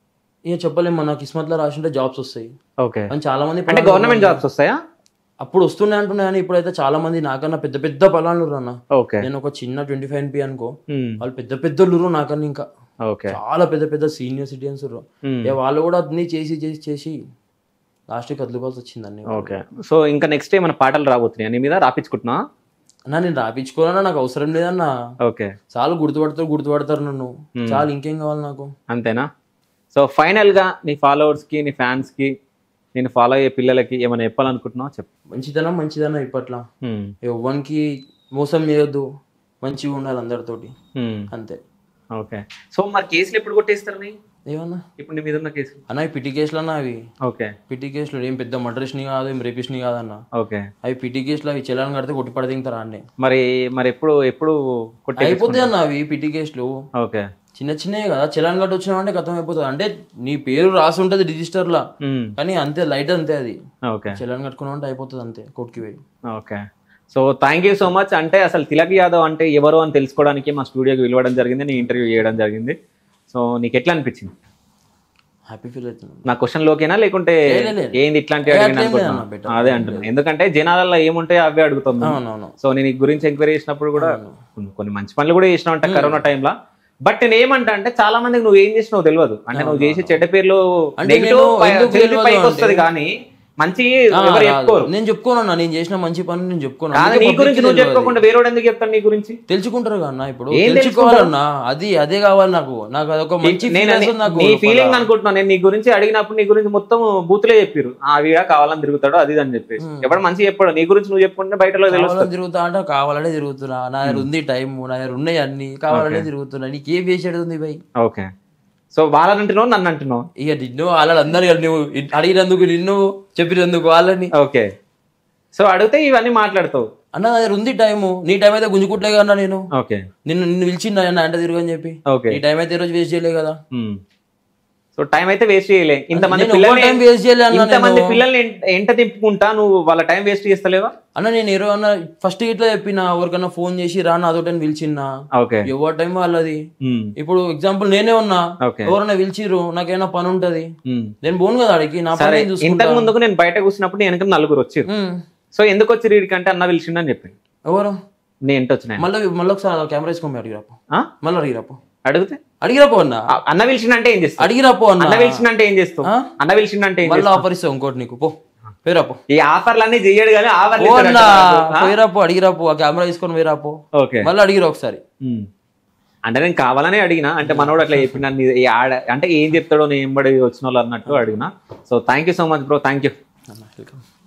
ఇక చెప్పలేము మన కిస్మత్ లో రాసింటే జాబ్స్ వస్తాయి ఓకే కానీ చాలా మంది అంటే పొలాలు గవర్నమెంట్ జాబ్స్ వస్తాయా అప్పుడు వస్తున్నాయి అంటున్నాయి కానీ ఇప్పుడైతే చాలా మంది నాకన్నా పెద్ద పెద్ద పొలాలు అన్న ఓకే నేను ఒక చిన్న ట్వంటీ ఫైవ్ ఎన్పి అనుకో మ్మ్. వాళ్ళు పెద్ద పెద్దోళ్ళు నాకన్నా ఇంకా ఓకే చాలా పెద్ద పెద్ద సీనియర్ సిటిజన్స్ మ్మ్. ఇక వాళ్ళు కూడా అన్ని చేసి చేసి చేసి లాస్ట్ కదులుకోవాల్సి వచ్చింది అన్ని ఓకే సో ఇంకా నెక్స్ట్ ఏమైనా పాటలు రాబోతున్నాయి నీ మీద రాపించుకుంటున్నా అన్న నేను రాపించుకోవాలన్నా నాకు అవసరం లేదన్నా ఓకే చాలా గుర్తుపడతారు గుర్తుపడతారు నన్ను చాలా ఇంకేం కావాలి నాకు అంతేనా సో ఫైనల్ గా నీ ఫాలోవర్స్ కి నీ ఫ్యాన్స్ కి నేను ఫాలో అయ్యే పిల్లలకి ఏమైనా చెప్పాలనుకుంటున్నావు చెప్పు మంచిదనం మంచిదనం ఇప్పట్లో మ్మ్. ఎవ్వనికి మోసం చేయొద్దు మంచిగా ఉండాలి అందరితోటి మ్మ్. అంతే ఓకే సో మరి కేసులు ఎప్పుడు కొట్టేస్తారు నీ ఏమన్నా ఇప్పుడు నీ మీద ఉన్న కేసులు అన్న ఈ పిటి కేసులు అన్న అవి ఓకే పిటి కేసులు ఏం పెద్ద మర్డర్స్ని కాదు ఏం రేపిస్ని కాదన్న ఓకే అవి పిటి కేసులు అవి చెల్లని కడితే కొట్టి పడదింటారా అన్నీ మరి మరి ఎప్పుడు ఎప్పుడు కొట్టే అయిపోతాయి అన్న అవి పిటి కేసులు ఓకే చిన్న చిన్నవి కదా చలాన్ కట్టి వచ్చినామంటే గతం అయిపోతుంది అంటే నీ పేరు రాసి ఉంటుంది రిజిస్టర్లో మ్మ్. కానీ అంతే లైట్ అంతే అది ఓకే చలాన్ కట్టుకున్నామంటే అయిపోతుంది అంతే కోర్టుకి పోయి okay so thank you so much అంటే అసలు తిలక్ యాదవ్ అంటే ఎవరు అని తెలుసుకోవడానికి మా స్టూడియోకి పిలవడం జరిగింది నేను ఇంటర్వ్యూ చేయడం జరిగింది సో నీకు ఎట్లా అనిపించింది హ్యాపీ ఫీల్ అవుతున్నాను నా క్వశ్చన్ లోకేనా లేకుంటే లే, లే. ఏంది ఇట్లాంటి ఏ, అడిగిన అట్లేం అనుకుంటున్నా? లేదన్న, better. అదే అంటున్నాను ఎందుకంటే జనాలలో ఏముంటాయో అవే అడుగుతుంది అవునవును సో నేను ఈ గురించి ఎంక్వైరీ చేసినప్పుడు కూడా కొన్ని- కొన్ని మంచి పనులు కూడా చేసినావు అంటే కరోనా టైంలో బట్ నేను ఏమంటా అంటే చాలా మందికి నువ్వు ఏం చేసినావు తెలియదు అంటే నువ్వు చేసే చెడ్డ పేర్లు అంటే నెగిటివ్ నేను ఎందుకు తెలియదు పైకి అంటే- వస్తుంది కానీ మంచి ఆ, ఎవరు రాదు. చెప్పుకోరు నేను చెప్పుకోనన్నా నేను చేసిన మంచి పని నేను చెప్పుకోను కాదు అందుకే నీ public గురించి కి నువ్వు తెలియదు చెప్పుకోకుండా వేరేవాడు ఎందుకు చెప్తాను నీ గురించి అది. తెలుసుకుంటారు కదా అన్న ఇప్పుడు ఏం తెలుసుకోవాలన్నా అది అదే కావాలి నాకు నాకు అదొక మంచి నేను feelings అని- నాకు నీ లోపల. ఫీలింగ్ అనుకుంటున్నాను నేను నీ గురించి అడిగినప్పుడు నీ గురించి మొత్తం బూతులే చెప్పారు ఆ వీడ కావాలని తిరుగుతాడు అది ఇది అని చెప్పేసి ఎవడు మంచి చెప్పాడు నీ గురించి నువ్వు చెప్పుకుంటే బయటలో తెలుస్తుంది కావాలని తిరుగుతా అంటే కావాలనే తిరుగుతున్నా నా దగ్గర ఉంది టైం నా దగ్గర ఉన్నాయి అన్ని కావాలనే తిరుగుతున్నా నీకు ఏం వేసేది ఉంది భయ్ ఓకే సో వాళ్ళని అంటున్నావు నన్ను అంటున్నావు ఇక నిన్ను వాళ్ళందరూ నువ్వు ఇ- అడిగినందుకు నిన్ను చెప్పినందుకు వాళ్ళని ఓకే సో అడిగితే ఇవన్నీ మాట్లాడతావు అన్న నా దగ్గర ఉంది టైము నీ టైం అయితే గుంజుకుంటలే కదా అన్న నేను ఓకే నిన్ను నిన్ను పిలిచిండు ఆయన అంటే తిరుగు అని చెప్పి ఓకే నీ టైం అయితే ఈ రోజు వేస్ట్ చేయలే కదా సో టైం అయితే వేస్ట్ చేయలే ఇంతమంది నేను పిల్లల్ని time waste చేయలే అన్న ఇంతమంది నేను. పిల్లల్ని ఎంట- ఎంట తిప్పుకుంటా నువ్వు వాళ్ళ టైం వేస్ట్ చేస్తలేవా అన్న నేను ఎవరో అన్న ఫస్ట్ ఇట్లా చెప్పిన ఎవరికన్నా ఫోన్ చేసి రా నాతోటి పిలిచిన్నా ఓకే ఎవరి టైం వాళ్ళది ఉమ్, ఇప్పుడు ఎగ్జాంపుల్ నేనే ఉన్నా ఓకే ఎవరైనా పిలిచిర్రు నాకేమైనా పని ఉంటది ఉమ్. నేను పోను కదా అడిగి నా సరే పని నేను చూసుకుంటా ఇంతకు ముందుకు నేను బయట కూర్చున్నప్పుడు నేను వెనక నలుగురు వచ్చారు ఉమ్. సో ఎందుకు వచ్చి వీడికంటే అన్న పిలిచిండని చెప్పి ఎవరు నేను ఎంట వచ్చిన మళ్ళీ మళ్ళీ ఒకసారి కెమెరా వేసుకోమి అడిగిరాపు మళ్ళీ అడిగిరాపు అడిగితే అడిగిరాపో అన్న ఆ, అన్న పిలిచిండంటే ఏం చేస్తావు అడిగిరాపో అన్న అన్న పిలిచిండంటే ఏం చేస్తావు ఆ? అన్న పిలిచిండంటే ఏం మళ్ళీ చేస్తావు ఆఫర్ ఇస్తావు ఇంకోటి నీకు పో పేరాపో ఈ ఆఫర్లు అన్ని చెయ్యడు కానీ ఆఫర్లు ఓ ఇస్తాడు అన్న అంటున్నాడు. ఆ? పోయిరాపో అడిగిరాపో ఆ కెమెరా తీసుకొని పోయిరాపో ఓకే మళ్ళీ అడిగిరా ఒకసారి ఉమ్. అంటే నేను కావాలనే అడిగిన అంటే మనోడు అట్లా చెప్పిన అంటే ఏం చెప్తాడో నేను ఎంబడి వచ్చిన వాళ్ళు అన్నట్టు అడిగిన so thank you so much bro thank you welcome